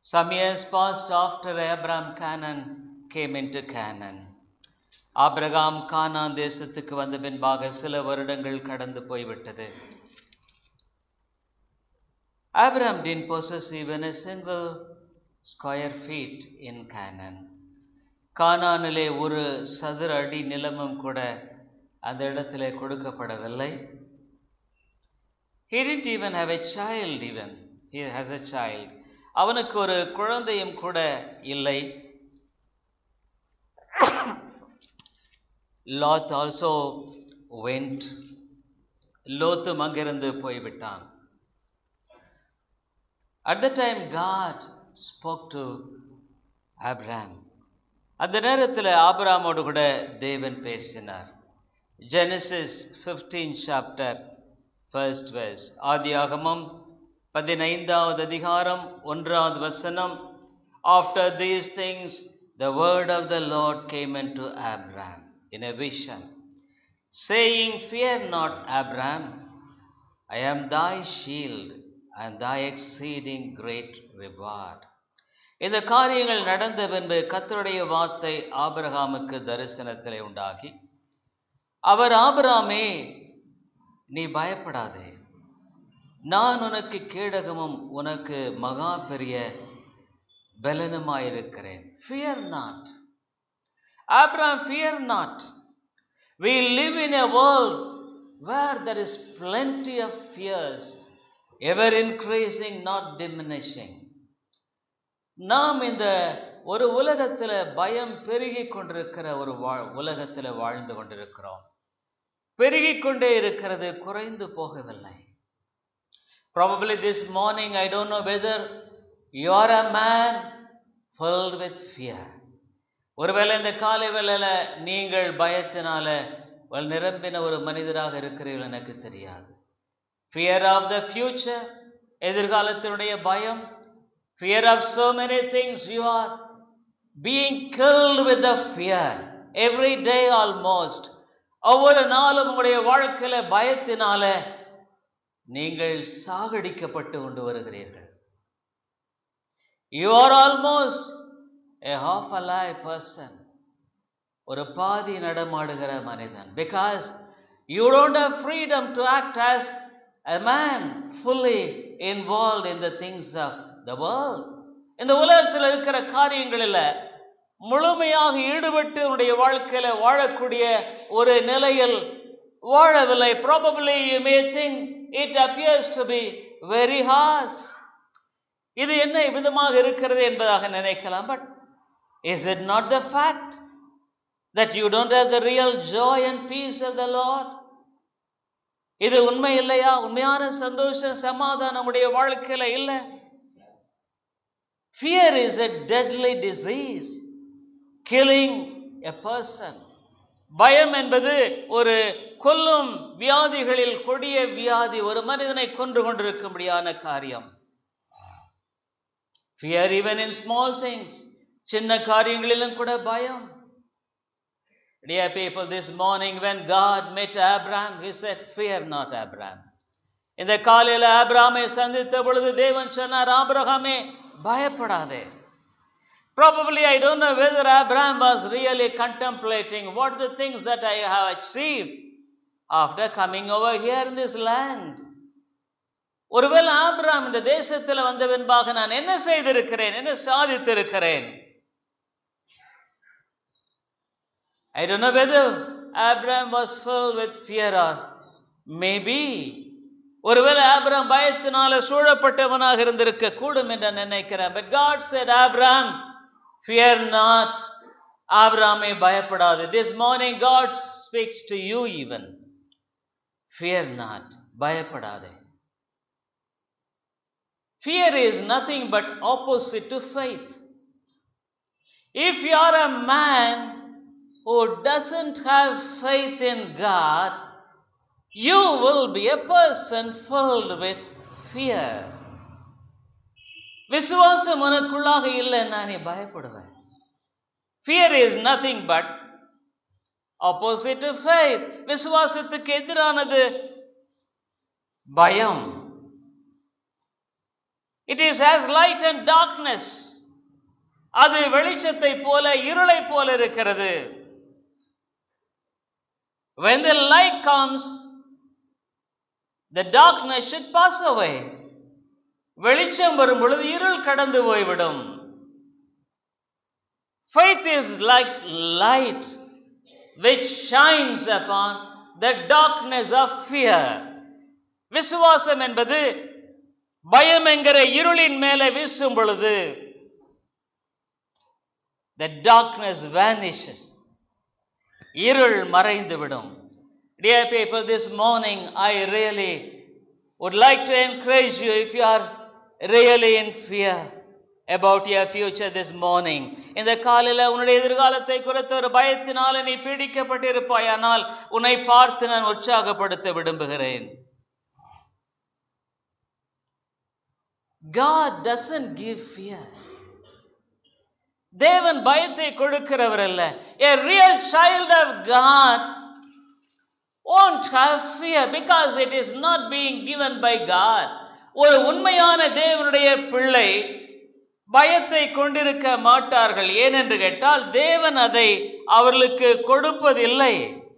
Some years passed after Abraham Canaan came into Canaan. Abraham Canaan தேசத்துக்கு வந்த பின்பாக சில வருடங்கள் கடந்து போய்விட்டது Abraham didn't possess even a single square feet in Canaan. கானானிலே ஒரு சதுர அடி நிலமும் கூட அந்த இடத்திலே கொடுக்கப்படவில்லை He didn't even have a child even. He has a child. அவனுக்கு ஒரு குழந்தையும் கூட இல்லை லாத் ஆல்சோ வெண்ட் லோத்தும் அங்கிருந்து போய்விட்டான் at the time God spoke to Abram அந்த நேரத்தில் ஆபிராமோடு கூட தேவன் பேசினார் Genesis fifteen chapter first verse ஆதியாகமம் பதினைந்தாவது அதிகாரம் ஒன்றாவது வசனம் after these things the word of the Lord came in to Abram in a vision saying fear not Abram I am thy shield and thy exceeding great reward இந்த காரியங்கள் நடந்த பின்பு கத்தருடைய வார்த்தை ஆபிரகாமுக்கு தரிசனத்திலே உண்டாகி அவர் ஆபிராமே நீ பயப்படாதே நான் உனக்கு கேடகமும் உனக்கு மகா பெரிய பலனுமாயிருக்கிறேன் fear not Abram fear not we live in a world where there is plenty of fears ever increasing not diminishing நாம் இந்த ஒரு உலகத்தில் பயம் பெருகி கொண்டிருக்கிற ஒரு வாழ் உலகத்தில் வாழ்ந்து கொண்டிருக்கிறோம் பெருகிக் கொண்டே இருக்கிறது குறைந்து போகவில்லை probably this morning I don't know whether you are a man filled with fear ஒருவேளை இந்த காலை வேளையில் நீங்கள் பயத்தினால நிரம்பின ஒரு மனிதராக இருக்கிறீர்கள் எனக்கு தெரியாது ஃபியர் ஆஃப் த ஃபியூச்சர் எதிர்காலத்தினுடைய பயம் fear of so many things you are being killed with the fear every day almost ஒவ்வொரு நாளும் உங்களுடைய வாழ்க்கையில பயத்தினால நீங்கள் சாகடிக்கப்பட்டு கொண்டு வருகிறீர்கள் you are almost a half alive person ஒரு பாதி நடமாடுகிற மனிதன் because you don't have freedom to act as a man fully involved in the things of the world இந்த உலகத்தில் இருக்கிற காரியங்களில் முழுமையாக ஈடுபட்டு உன்னுடைய வாழ்க்கையில வாழக்கூடிய ஒரு நிலையில் வாழவில்லை probably you may think it appears to be very harsh இது என்ன விதமாக இருக்கிறது என்பதாக நினைக்கலாம் but is it not the fact that you don't have the real joy and peace of the Lord இது உண்மை இல்லையா உண்மையான சந்தோஷம் சமாதானம் உடைய வாழ்க்கையில இல்லை fear is a deadly disease killing a person பயம் என்பது ஒரு கொல்லும் வியாதிகளில் கொடிய வியாதி ஒரு மனிதனை கொன்று கொண்டிருக்கும்படியான காரியம் fear even in small things சின்ன காரியங்களிலும் கூட பயம் Dear people, this morning when God met Abraham, he said, Fear not, Abraham. இந்த காலையில் ஆப்ராமை சந்தித்த பொழுது தேவன் சொன்னார் ஆபிரகாமே பயப்படாதே Probably I don't know whether Abraham was really contemplating what the things that I have achieved after coming over here in this land. ஒருவேளை ஆபிராம் இந்த தேசத்தில் வந்த பின்பாக நான் என்ன செய்திருக்கிறேன் என்ன சாதித்திருக்கிறேன் I don't know whether Abraham was filled with fear or maybe ஒருவேளை ஆபிராம் பயத்தினால சூழப்பட்டவனாக இருந்திருக்க கூடும் என்று நினைக்கிறேன் but God said Abram fear not ஆபிராமே பயப்படாது this morning God speaks to you even fear not பயப்படாதே Fear is nothing but opposite to faith. If you are a man who doesn't have faith in God, you will be a person filled with fear. விசுவாசம் உனக்குள்ளாக இல்லைன்னா நீ பயப்படுவேன் fear is nothing but opposite to faith விசுவாசத்துக்கு எதிரானது பயம் It is as light and darkness. அது வெளிச்சத்தை போல இருளை போல இருக்கிறது When the light comes, the darkness should pass away. வெளிச்சம் வரும் பொழுது இருள் கடந்து போய்விடும் Faith is like light which shines upon the darkness of fear. விசுவாசம் என்பது பயம் என்கிற இருளின் மேலே வீசும் பொழுது the darkness vanishes. இருள் மறைந்துவிடும் Dear people, this morning I really would like to encourage you if you are really in fear about your future this morning. இந்த காலையில உன்னுடைய எதிர்காலத்தை குறித்த ஒரு பயத்தினால நீ பீடிக்கப்பட்டிருப்பாயானால் உன்னை பார்த்து நான் உற்சாகப்படுத்த விரும்புகிறேன் God doesn't give fear. தேவன் பயத்தை கொடுக்கிறவர் அல்ல a real child of God won't have fear because it is not being given by God. ஒரு உண்மையான தேவனுடைய பிள்ளை பயத்தை கொண்டிருக்க மாட்டார்கள் ஏனென்று கேட்டால் தேவன் அதை அவர்களுக்கு கொடுப்பதில்லை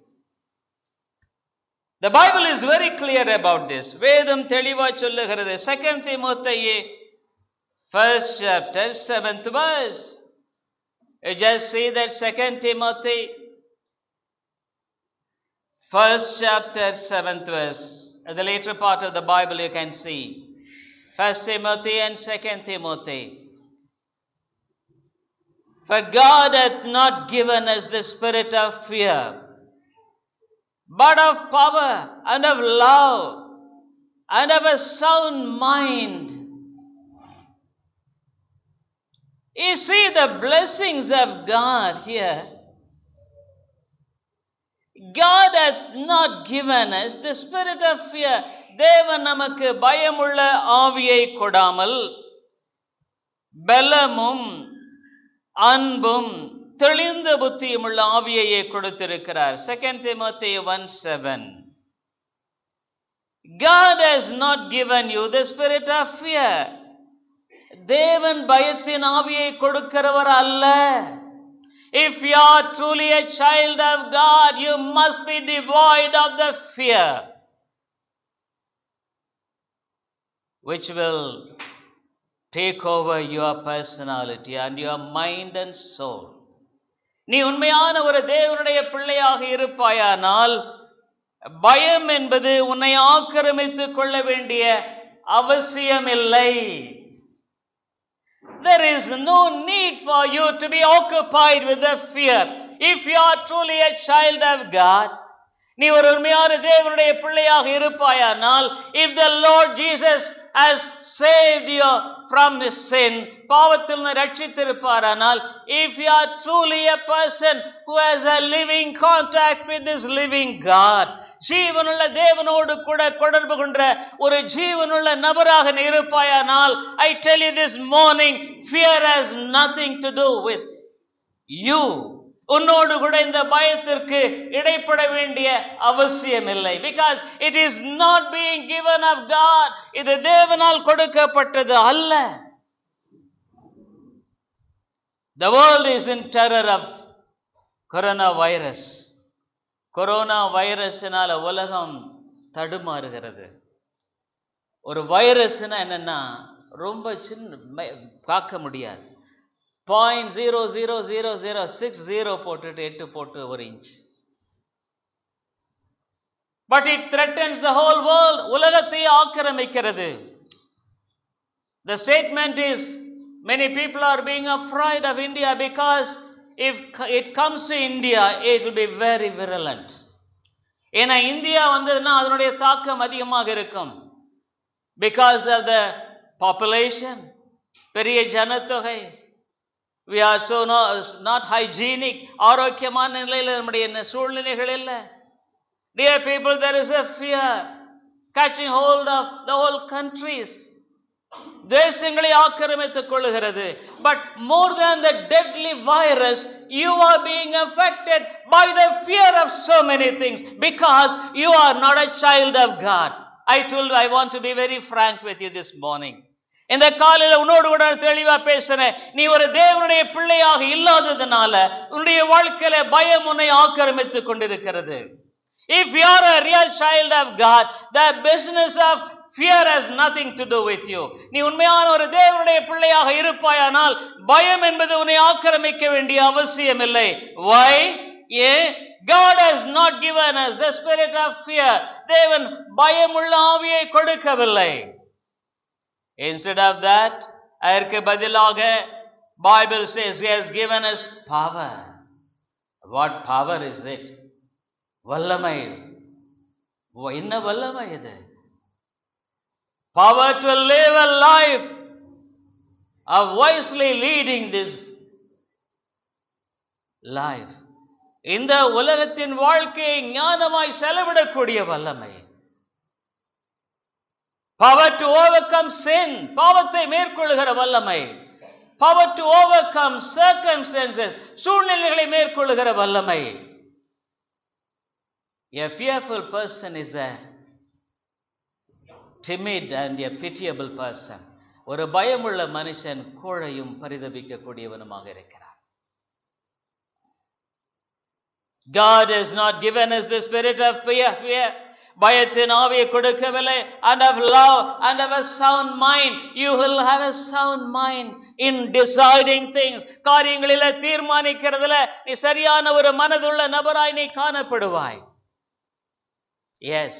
The Bible is very clear about this. வேதம் தெளிவா சொல்லுகிறது செகண்ட் திமுத்தையே first chapter seventh verse. You just see that second Timothy first chapter seventh verse. At the later part of the Bible you can see. First Timothy and second Timothy. For God hath not given us the spirit of fear, but of power and of love and of a sound mind. You see the blessings of God here. God hath not given us the spirit of fear. தேவன் நமக்கு பயமுள்ள ஆவியை கொடாமல் பலமும் அன்பும் தெளிந்த புத்தியும் உள்ள ஆவியையே கொடுத்திருக்கிறார் second Timothy one seven God has not given you the spirit of fear. தேவன் பயத்தின் ஆவியை கொடுக்கிறவர் அல்ல If you are truly a child of God, you must be devoid of the fear which will take over your personality and your mind and soul. நீ உண்மையான ஒரு தேவனுடைய பிள்ளையாக இருப்பாயானால் பயம் என்பது உன்னை ஆக்கிரமித்துக் கொள்ள வேண்டிய அவசியமில்லை There is no need for you to be occupied with the fear. If you are truly a child of God, நீ ஒரு உண்மையான தேவனுடைய பிள்ளையாக இருப்பாயானால் if the Lord Jesus has saved you from sin பாவத்தில் உன்னை ரட்சித்திருப்பாரானால் if you are truly a person who has a living contact with this living God ஜீவனுள்ள தேவனோடு கூட தொடர்பு கொண்ட ஒரு ஜீவனுள்ள நபராக நீ இருப்பாயானால் I tell you this morning fear has nothing to do with you உன்னோடு கூட இந்த பயத்திற்கு இடைப்பட வேண்டிய அவசியம் இல்லை because it is not being given of God இது தேவனால் கொடுக்கப்பட்டது அல்ல the world is in terror of corona virus corona வைரஸினால உலகம் தடுமாறுகிறது ஒரு வைரஸ்னா என்னன்னா ரொம்ப சின்ன பார்க்க முடியாது point zero zero zero zero six zero போட்டுட்டு எட்டு போட்டு ஒரு inch but it threatens the whole world உலகத்தை ஆக்கிரமிக்கிறது the statement is many people are being afraid of India because if it comes to India it will be very virulent ஏன்னா India வந்ததுன்னா அதனுடைய தாக்கம் அதிகமாக இருக்கும் பிகாஸ் ஆஃப் த பாப்புலேஷன் பெரிய ஜனத்தொகை we are so no not hygienic ஆரோக்கியமான நிலையில் நம்முடைய சூழ்நிலைகள் இல்லை dear people there is a fear catching hold of the whole countries தேசங்களை ஆக்கிரமித்துக் கொள்ளுகிறது but more than the deadly virus you are being affected by the fear of so many things because you are not a child of God I told I want to be very frank with you this morning இந்த காலையில உன்னோடு கூட நான் தெளிவா பேசுறேன் நீ ஒரு தேவனுடைய பிள்ளையாக இல்லாததுனால உன்னுடைய வாழ்க்கையில பயம் உன்னை ஆக்கிரமித்துக் கொண்டிருக்கிறது If you are a real child of God, the business of fear has nothing to do with you. நீ உண்மையான ஒரு தேவனுடைய பிள்ளையாக இருப்பாயானால் பயம் என்பது உன்னை ஆக்கிரமிக்க வேண்டிய அவசியம் இல்லை Why? ஏன் God has not given us the spirit of fear. தேவன் பயமுள்ள ஆவியை கொடுக்கவில்லை Instead of that, அதற்கு பதிலாக Bible says he has given us power. What power is it? வல்லமை வ- என்ன வல்லமை இது power to live a life of wisely leading this life இந்த உலகத்தின் வாழ்க்கையை ஞானமாய் செலவிடக்கூடிய வல்லமை பவர் டு ஓவர்கம் sin பாவத்தை மேற்கொள்ளுகிற வல்லமை பவர் டு ஓவர்கம் circumstances சூழ்நிலைகளை மேற்கொள்ளுகிற வல்லமை A fearful person is a timid and a pitiable person. ஒரு பயமுள்ள மனுஷன் கோழையும் பரிதபிக்கக்கூடியவனுமாக இருக்கிறான் God has not given us the spirit of fear, fear. பயத்தின் ஆவியை கொடுக்கவில்லை and of love and of a sound mind you will have a sound mind in deciding things காரியங்களில தீர்மானிக்கிறதுல நீ சரியான ஒரு மனதுள்ள நபராய் நீ காணப்படுவாய் Yes.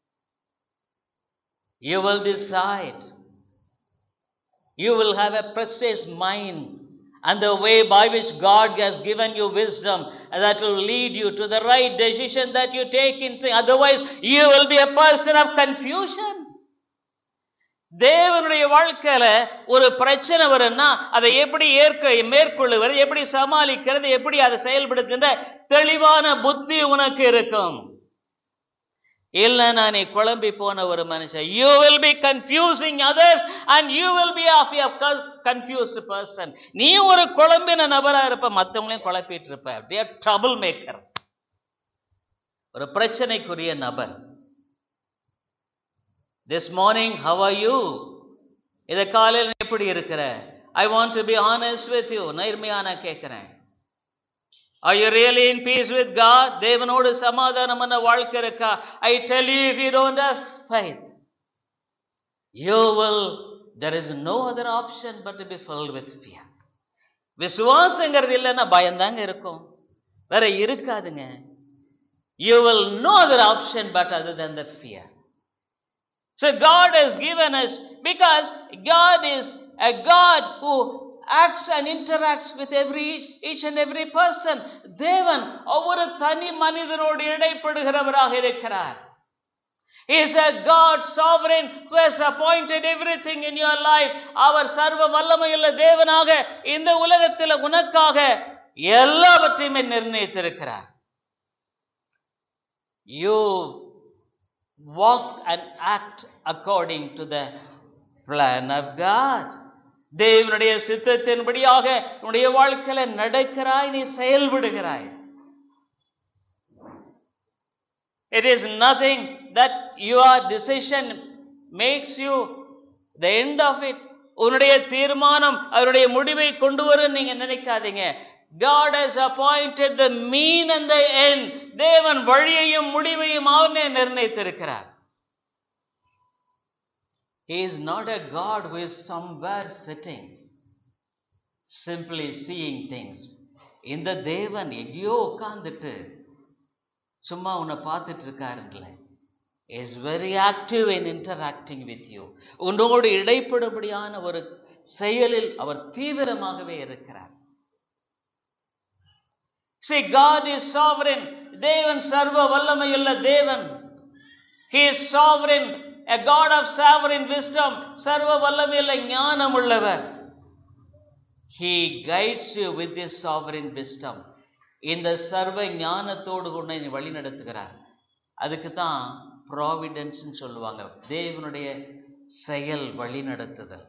You will decide. You will have a precise mind and the way by which God has given you wisdom that will lead you to the right decision that you take in sin. Otherwise, you will be a person of confusion. தேவனுடைய வாழ்க்கையில ஒரு பிரச்சனை வரும்னா அதை எப்படி ஏற்க மேற்கொள்ளுவது எப்படி சமாளிக்கிறது எப்படி அதை செயல்படுத்துகின்ற தெளிவான புத்தி உனக்கு இருக்கும் இல்லைன்னா நீ குழம்பி போன ஒரு மனுஷன் you will be confusing others and you will be of confused person நீ ஒரு குழம்பின நபரா இருப்ப மற்றவங்களையும் குழப்பிட்டு இருப்ப அப்படியே ட்ரபிள் மேக்கர் ஒரு பிரச்சனைக்குரிய நபர் this morning how are you இதை காலையில் எப்படி இருக்கிற I want to be honest with you நேர்மையா நான் கேட்கிறேன் Are you really in peace with God? தேவனோடு சமாதானமான வாழ்க்கை இருக்கா ஐ tell you if you don't have faith you will there is no other option but to be filled with fear விசுவாசங்கிறது இல்லைன்னா பயந்தாங்க இருக்கும் வேற இருக்காதுங்க you will no other option but other than the fear so God has given us because God is a God who acts and interacts with every each and every person தேவன் ஒவ்வொரு தனி மனிதனோடு இடைப்படுகிறவராக இருக்கிறார் He is a God sovereign who has appointed everything in your life. அவர் சர்வ வல்லமையுள்ள தேவனாக இந்த உலகத்தில் உனக்காக எல்லாவற்றையுமே நிர்ணயித்திருக்கிறார் You walk and act according to the plan of God. தேவனுடைய சித்தத்தின்படியாக உன்னுடைய வாழ்க்கையில நடக்கிறாய் நீ செயல்படுகிறாய் It is nothing that your decision makes you the end of it. உன்னுடைய தீர்மானம் அதனுடைய முடிவை கொண்டு வரும் நீங்க நினைக்காதீங்க God has appointed the mean and the end. தேவன் வழியையும் முடிவையும் அவனே நிர்ணயித்திருக்கிறார் He is not a God who is somewhere sitting, simply seeing things. இந்த தேவன் எங்கேயோ உட்கார்ந்துட்டு சும்மா உன்னை பார்த்துட்டு இருக்காருங்கள is very active in interacting with you உன்னோடு இடைப்படும்படியான ஒரு செயலில் அவர் தீவிரமாகவே இருக்கிறார் See, God is sovereign. தேவன் சர்வ வல்லமையுள்ள தேவன் He is sovereign, a God of sovereign wisdom. சர்வ வல்லமையுள்ள ஞானம் உள்ளவர் He guides you with His sovereign wisdom. இந்த சர்வ ஞானத்தோடு உன்னை வழி நடத்துகிறார் அதுக்கு தான் ப்ராவிடன்ஸ்னு சொல்லுவாங்க தேவனுடைய செயல் வழி நடத்துதல்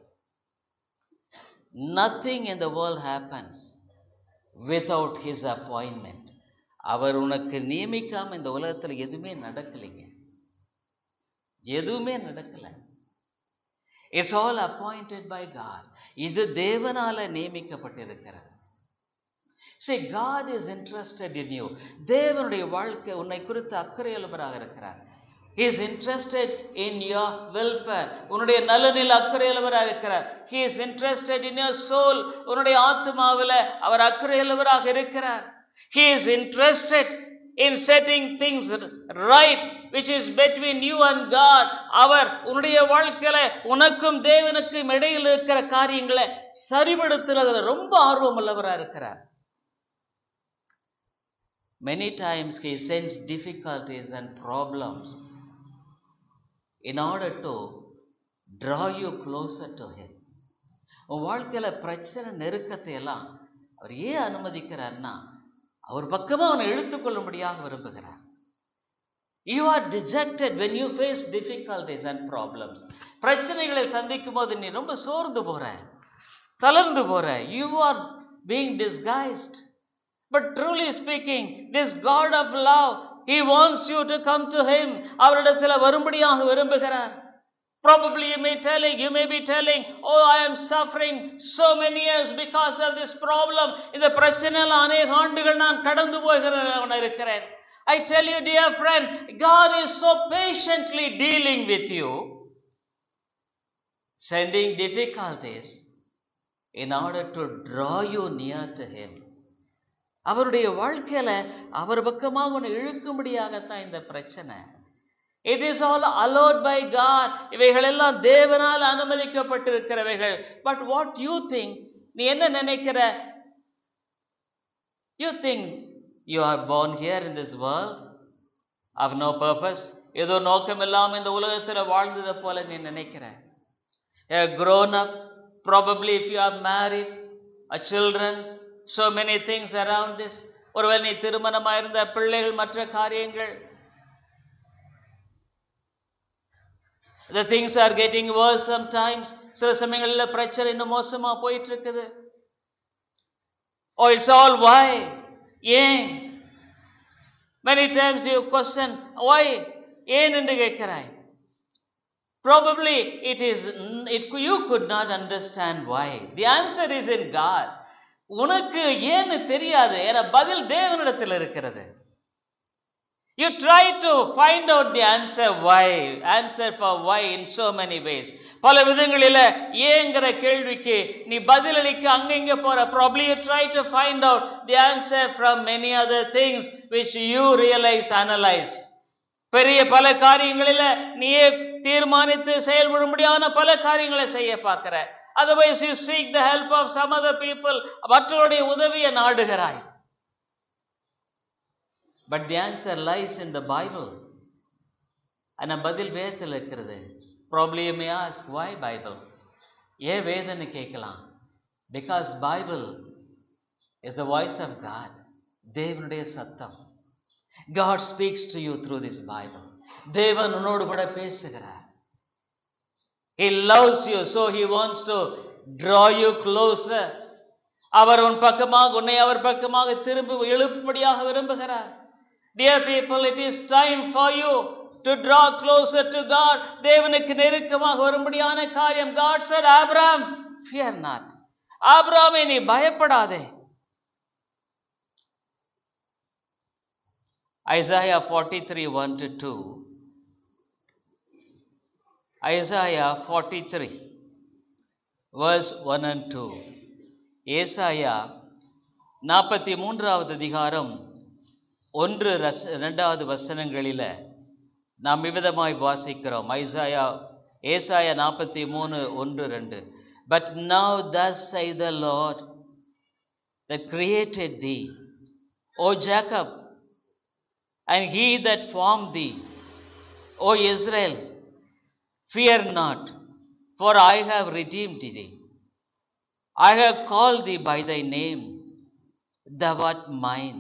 nothing in the world happens without his appointment அவர் உனக்கு நியமிக்காம இந்த உலகத்துல எதுவுமே நடக்கலைங்க எதுவுமே நடக்கல it's all appointed by God இது தேவனால நியமிக்கப்பட்டிருக்கிறது say God is interested in you தேவனுடைய வாழ்க்கை உன்னை குறித்து அக்கறையுள்ளவராக இருக்கிறார் He is interested in your welfare. உன்னுடைய நலனில் அக்கறையுள்ளவராக இருக்கிறார் He is interested in your soul. உன்னுடைய ஆத்மாவில் அவர் அக்கறையுள்ளவராக இருக்கிறார் He is interested in setting things right which is between you and God. அவர் உன்னுடைய வாழ்க்கையில உனக்கும் தேவனுக்கும் இடையில் இருக்கிற காரியங்களை சரிபடுத்துறதுல ரொம்ப ஆர்வம் உள்ளவராக இருக்கிறார் Many times he sends difficulties and problems in order to draw you closer to him. உன் வாழ்க்கையில பிரச்சனை நெருக்கத்தை எல்லாம் அவர் ஏன் அனுமதிக்கிறார்னா அவர் பக்கமா அவனை இழுத்துக்கொள்ளும்படியாக விரும்புகிறார் you are dejected when you face difficulties and problems பிரச்சனைகளை சந்திக்கும் போது நீ ரொம்ப சோர்ந்து போற தளர்ந்து போற you are being disguised but truly speaking this God of love he wants you to come to him அவரிடத்தில் வரும்படியாக விரும்புகிறார் Probably you may telling, you may be telling, oh, I am suffering so many years because of this problem. இந்த பிரச்சனையில் அநேக ஆண்டுகள் நான் கடந்து போகிறவன் இருக்கிறேன். I tell you, dear friend, God is so patiently dealing with you, sending difficulties in order to draw you near to Him. அவருடைய வாழ்க்கையில அவர் பக்கமாக உன்னை இழுக்கும்படியாகத்தான் இந்த பிரச்சனை it is all allot by God இவைகள் எல்லாம் தேவனால் அனுமதிக்கப்பட்டிருக்கிறவைகள் பட் வாட் யூ திங்க் நீ என்ன நினைக்கிற you think you are born here in this world of no purpose ஏதோ நோக்கம் இல்லாமல் இந்த உலகத்தில் வாழ்ந்ததை போல நீ நினைக்கிற grown up probably if you are married a children so many things around this ஒருவேளை நீ திருமணமாக இருந்த பிள்ளைகள் மற்ற காரியங்கள் the things are getting worse sometimes சில சமயங்களில் பிரச்சனை இன்னும் மோசமா போயிட்டு இருக்குது oh it's all why ஏன் many times you question why ஏன் என்று கேட்கிறாய் probably it is it you could not understand why the answer is in god உனக்கு ஏன்னு தெரியாது ஏன்னா பதில் தேவனிடத்தில் இருக்கிறது You try to find out the answer why, answer for why in so many ways. பல விதங்களில் ஏங்கிற கேள்விக்கு நீ பதிலளிக்க அங்கங்க போற probably you try to find out the answer from many other things which you realize, analyze. பெரிய பல காரியங்களில் நீயே தீர்மானித்து செயல்படும்படியான பல காரியங்களை செய்ய பார்க்கிற otherwise you seek the help of some other people மற்றவருடைய உதவியை நாடுகிறாய் but the answer lies in the Bible ஆனால் பதில் வேதத்தில் இருக்கிறது probably may ask why Bible ஏன் வேதன்னு கேட்கலாம் because Bible is the voice of God தேவனுடைய சத்தம் God speaks to you through this Bible தேவன் உன்னோடு கூட பேசுகிறார் He loves you, so he wants to draw you closer. அவர் உன் பக்கமாக உன்னை அவர் பக்கமாக திரும்ப எழுப்பும்படியாக விரும்புகிறார் Dear people, it is time for you to draw closer to God. தேவனுக்கு நெருக்கமாக வரும்படியான காரியம் God said, Abraham, fear not. ஆபிராமே நீ பயப்படாதே Isaiah 43 1 to 2. Isaiah 43 verse 1 and 2. ஏசாயா நாற்பத்தி மூன்றாவது அதிகாரம் ஒன்று ரஸ் ரெண்டாவது வசனங்களில் நாம் விவிதமாய் வாசிக்கிறோம் ஐசாயா ஏசாயா நாற்பத்தி மூணு ஒன்று ரெண்டு but now thus I the Lord that created thee o jacob and he that formed thee o israel fear not for i have redeemed thee i have called thee by thy name thou art mine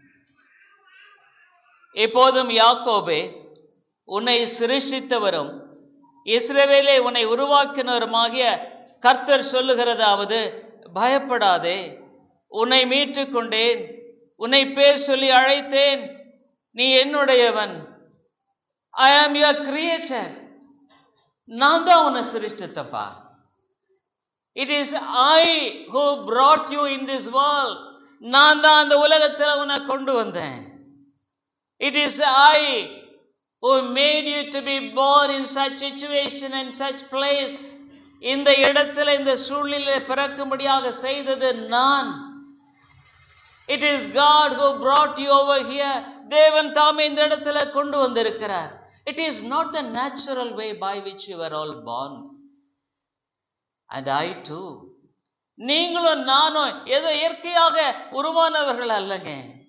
இப்போதும் யாக்கோபே உன்னை சிருஷ்டித்தவரும் இஸ்ரவேலை உன்னை உருவாக்கினவருமாகிய கர்த்தர் சொல்லுகிறதாவது பயப்படாதே உன்னை மீட்டுக் கொண்டேன் உன்னை பேர் சொல்லி அழைத்தேன் நீ என்னுடையவன் ஐ ஆம் யுவர் கிரியேட்டர் நான் தான் உன்னை சிருஷ்டித்தப்பா it is I who brought you in this world நான் தான் அந்த உலகத்தில் உன்னை கொண்டு வந்தேன் it is I who made you to be born in such situation and such place இந்த இடத்துல இந்த சூழ்நிலை பிறக்கும்படியாக செய்தது நான் it is God who brought you over here தேவன் தாமே இந்த இடத்துல கொண்டு வந்திருக்கிறார் it is not the natural way by which you are all born and I too நீங்களும் நானும் ஏதோ இயற்கையாக உருவானவர்கள் அல்லங்க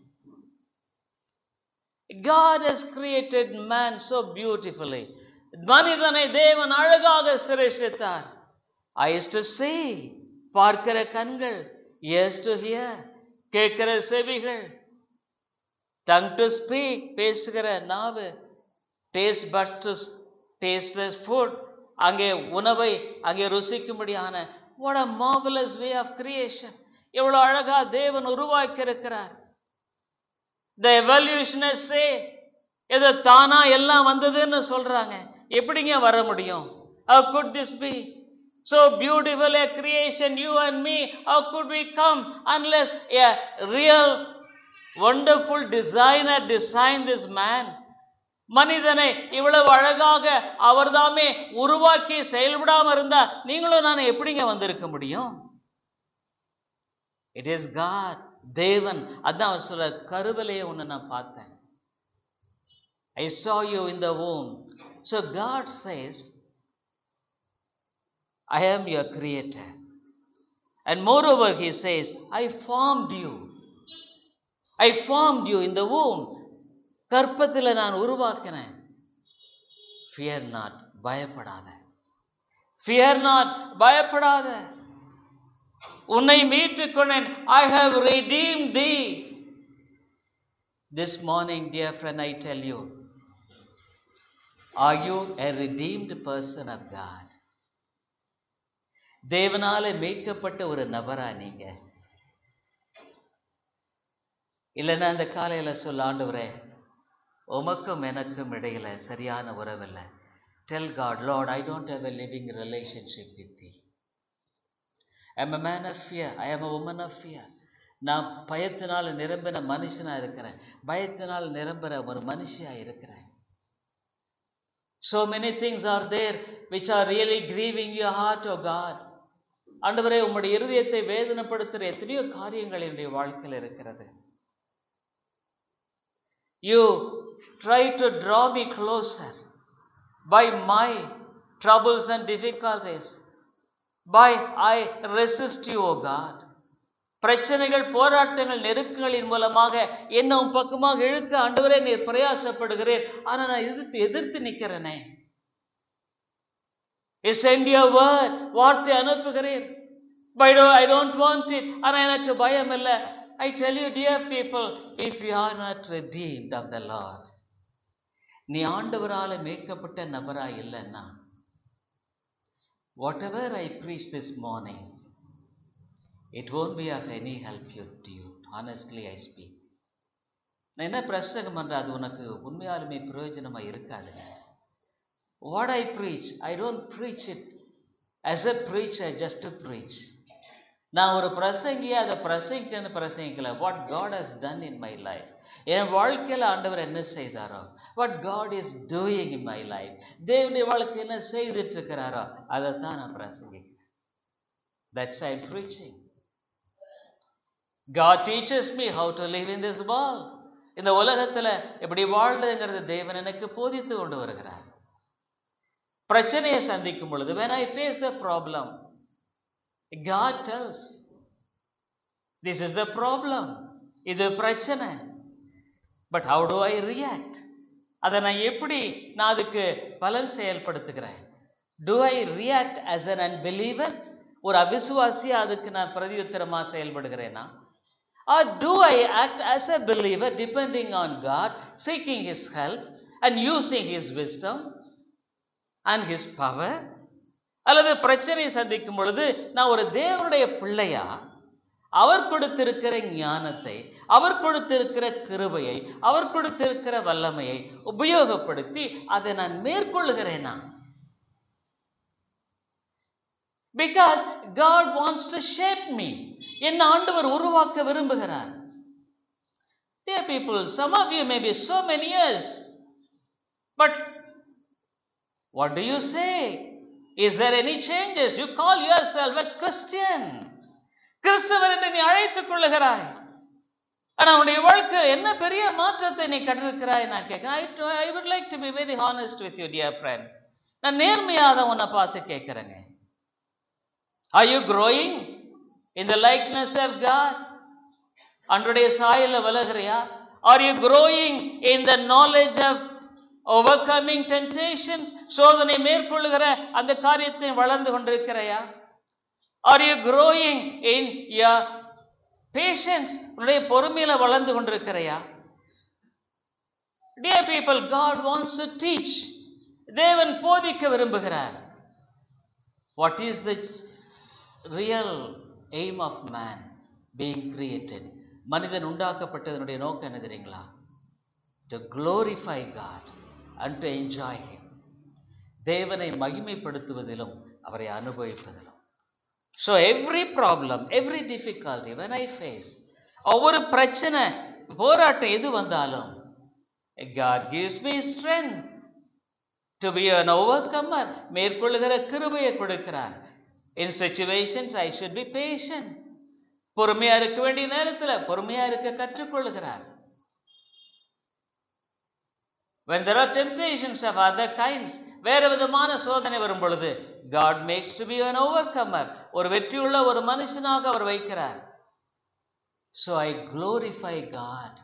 God has created man so beautifully. மனிதனை தேவன் அழகாக சிருஷ்டித்தார் ஐஸ் டு see பார்க்கிற கண்கள் ears to hear கேட்கிற செவிகள் டங் டு ஸ்பீக் பேசுகிற நாவு taste but to tasteless food அங்கே உணவை அங்கே ருசிக்கும்படியான what a marvelous way of creation எவ்வளவு அழகா தேவன் உருவாக்கி இருக்கிறார் த எவல்யூஷனஸ் சே ஏதோ தானா எல்லாம் வந்ததுன்னு சொல்றாங்க எப்படிங்க வர முடியும் how could this be so beautiful a creation you and me how could we come unless a real wonderful designer designed this man மனிதனை இவ்வளவு அழகாக அவர்தாமே உருவாக்கி செயல்படாம இருந்தா நீங்களும் நான் எப்படிங்க வந்திருக்க முடியும் இட் இஸ் காட் தேவன் அதான் அவர் சொல்ற கருவிலையே ஒன்று நான் பார்த்தேன் ஐ saw you in the womb so god says i am your creator and moreover he says i formed you i formed you in the womb கற்பத்தில் நான் உருவாக்கினேன் ஃபியர் நாட் பயப்படாத ஃபியர் நாட் பயப்படாத உன்னை மீட்டுக் கொண்டேன் I have redeemed thee this morning dear friend i tell you are you a redeemed person of god தேவனால மீட்கப்பட்ட ஒரு நபரா நீங்க இல்லைன்னா அந்த காலையில சொல்ல ஆண்டவரே உமக்கும் எனக்கும் இடையில சரியான உறவில்லை tell God Lord I don't have a living relationship with thee I am a man of fear I am a woman of fear நான் பயத்தினால் நிரம்பின மனுஷனா இருக்கிறேன் பயத்தினால் நிரம்புற ஒரு மனுஷியா இருக்கிறேன் so many things are there which are really grieving your heart oh god ஆண்டவரே உம்முடைய இருதயத்தை வேதனைப்படுத்துகிற எத்தனையோ காரியங்கள் என்னுடைய வாழ்க்கையில் இருக்கிறது you try to draw me closer by my troubles and difficulties by I resist you, O God. பிரச்சனைகள் போராட்டங்கள் நெருக்கங்களின் மூலமாக என்ன உன் பக்கமாக இழுக்க ஆண்டவரே நீர் பிரயாசப்படுகிறேன் ஆனா நான் எதிர்த்து எதிர்த்து நிக்கிறேனே சென்ட் யுவர் வேர்ட் வார்த்தை அனுப்புகிறேன் by though I don't want it ஆனா எனக்கு பயம் இல்லை I tell you dear people if you are not redeemed of the Lord நீ ஆண்டவரால மீட்கப்பட்ட நபரா இல்லைன்னா whatever I preach this morning, it won't be of any help you, to you. Honestly, I speak. நான் என்ன பிரசங்கம் பண்ற அது உனக்கு உண்மையாலுமே பிரயோஜனமா இருக்காதுங்க what I preach I don't preach it as a preacher just to preach நான் ஒரு பிரசங்கியை அதை பிரசங்கிக்கன்னு பிரசங்கிக்கல what God has done in my life என் வாழ்க்கையில் ஆண்டவர் என்ன செய்தாரோ what God is doing in my life தேவனுடைய வாழ்க்கை என்ன செய்துட்டு இருக்கிறாரோ அதை தான் நான் பிரசங்கிக்கிறேன் that's I preaching God teaches me how to live in this world. இந்த உலகத்துல எப்படி வாழ்றதுங்கிறது தேவன் எனக்கு போதித்து கொண்டு வருகிறார் பிரச்சனையை சந்திக்கும் பொழுது when I face the problem God tells this is the problem இது பிரச்சனை but how do I react அதை நான் எப்படி நான் அதுக்கு பலன் செயல்படுத்துகிறேன் do I react as an unbeliever ஒரு அவிசுவாசியா அதுக்கு நான் பிரதியுத்தரமா செயல்படுகிறேனா or do I act as a believer depending on God seeking his help and using his wisdom and his power அல்லது பிரச்சனை சந்திக்கும் பொழுது நான் ஒரு தேவனுடைய பிள்ளையா அவர் கொடுத்திருக்கிற ஞானத்தை அவர் கொடுத்திருக்கிற கிருபையை அவர் கொடுத்திருக்கிற வல்லமையை உபயோகப்படுத்தி அதை நான் மேற்கொள்ளுகிறேனா Because God wants to shape me. என்ன ஆண்டவர் உருவாக்க விரும்புகிறார் Dear people, some of you may be so many years, but what do you say? Is there any changes? You call yourself a Christian. கிறிஸ்தவர் என்று நீ அழைத்துக் கொள்ளுகிறாய் ஆனா உன்னுடைய வாழ்க்கை என்ன பெரிய மாற்றத்தை நீ கண்டிருக்கிறாய் நான் கேட்கிறேன் I would like to be very honest with you dear friend நான் நேர்மையாக உன்னை பார்த்து கேட்கிறேங்க are you growing in the likeness of God அன்றைய சாயல விலகிறியா are you growing in the knowledge of overcoming temptations சோதனை மேற்கொள்ளுகிற அந்த காரியத்தை வளர்ந்து கொண்டிருக்கிறையா are you growing in your patience உன்னுடைய பொறுமையில வளர்ந்து கொண்டிருக்கிறையா dear people God wants to teach தேவன் போதிக்க விரும்புகிறார் what is the real aim of man being created மனிதன் உண்டாக்கப்பட்டதனுடைய நோக்கம் என்ன தெரியுங்களா to glorify God and to enjoy him தேவனை மகிமைப்படுத்துவதிலும் அவரை அனுபவிப்பதிலும் so every problem every difficulty when I face ஒவ்வொரு பிரச்சனை போராட்டம் எது வந்தாலும் God gives me strength to be an overcomer மேற்கொள்ளுகிற கிருபையை கொடுக்கிறார் in situations I should be patient பொறுமையா இருக்க வேண்டிய நேரத்தில் பொறுமையா இருக்க கற்றுக்கொள்ளுகிறார் when there are temptations of other kinds வேறு விதமான சோதனை வரும் பொழுது God makes to be an overcomer ஒரு வெற்றியுள்ள ஒரு மனுஷனாக அவர் வைக்கிறார் so I glorify God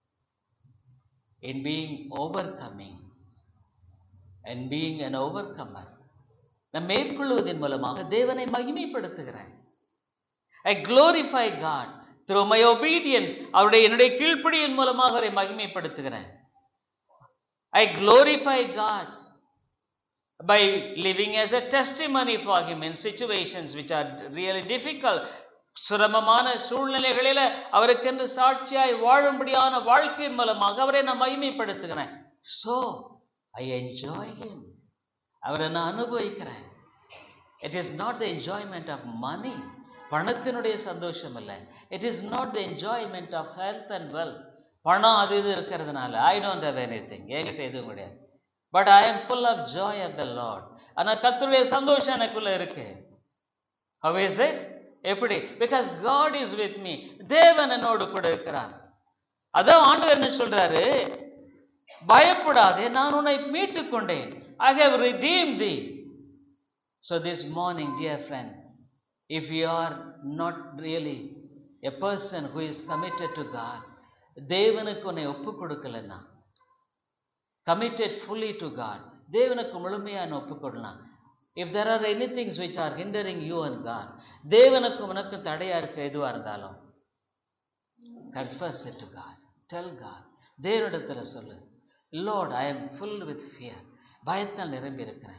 in being overcoming and being an overcomer நான் மேற்கொள்வதன் மூலமாக தேவனை மகிமைப்படுத்துகிறேன் ஐ glorify God through my obedience அவருடைய என்னுடைய கீழ்ப்படியின் மூலமாக அவரை மகிமைப்படுத்துகிறேன் I glorify God by living as a testimony for Him in situations which are really difficult. சிரமமான சூழ்நிலைகளில அவருக்கென்று சாட்சியாய் வாழும்படியான வாழ்க்கையின் மூலமாக அவரை நான் மகிமைப்படுத்துகிறேன் ஸோ ஐ என்ஜாய் ஹிம் அவரை நான் அனுபவிக்கிறேன் it is not the enjoyment of money பணத்தினுடைய சந்தோஷம் இல்லை it is not the enjoyment of health and wealth பணம் அது இது இருக்கிறதுனால I don't have anything என்கிட்ட எதுவும் கிடையாது but I am full of joy of the Lord ஆனால் கத்தருடைய சந்தோஷம் எனக்குள்ள இருக்கு ஹவ் இஸ் இட் எப்படி because God is with me தேவன் என்னோடு கூட இருக்கிறார் அதான் ஆண்டவர் என்ன சொல்றாரு பயப்படாதே நான் உன்னை மீட்டுக் கொண்டேன் I have redeem thee so this morning dear friend if you are not really a person who is committed to God தேவனுக்கு உன்னை ஒப்பு கொடுக்கலன்னா கமிட்டட் ஃபுல்லி டு காட் தேவனுக்கு முழுமையாக ஒப்பு கொடுக்கலாம் if there are any things which are hindering you and God தேவனுக்கும் உனக்கும் தடையா இருக்க எதுவாக இருந்தாலும் confess it to God tell God தேவனிடத்தில் சொல்லு Lord I am full with fear பயத்தால் நிரம்பி இருக்கிறேன்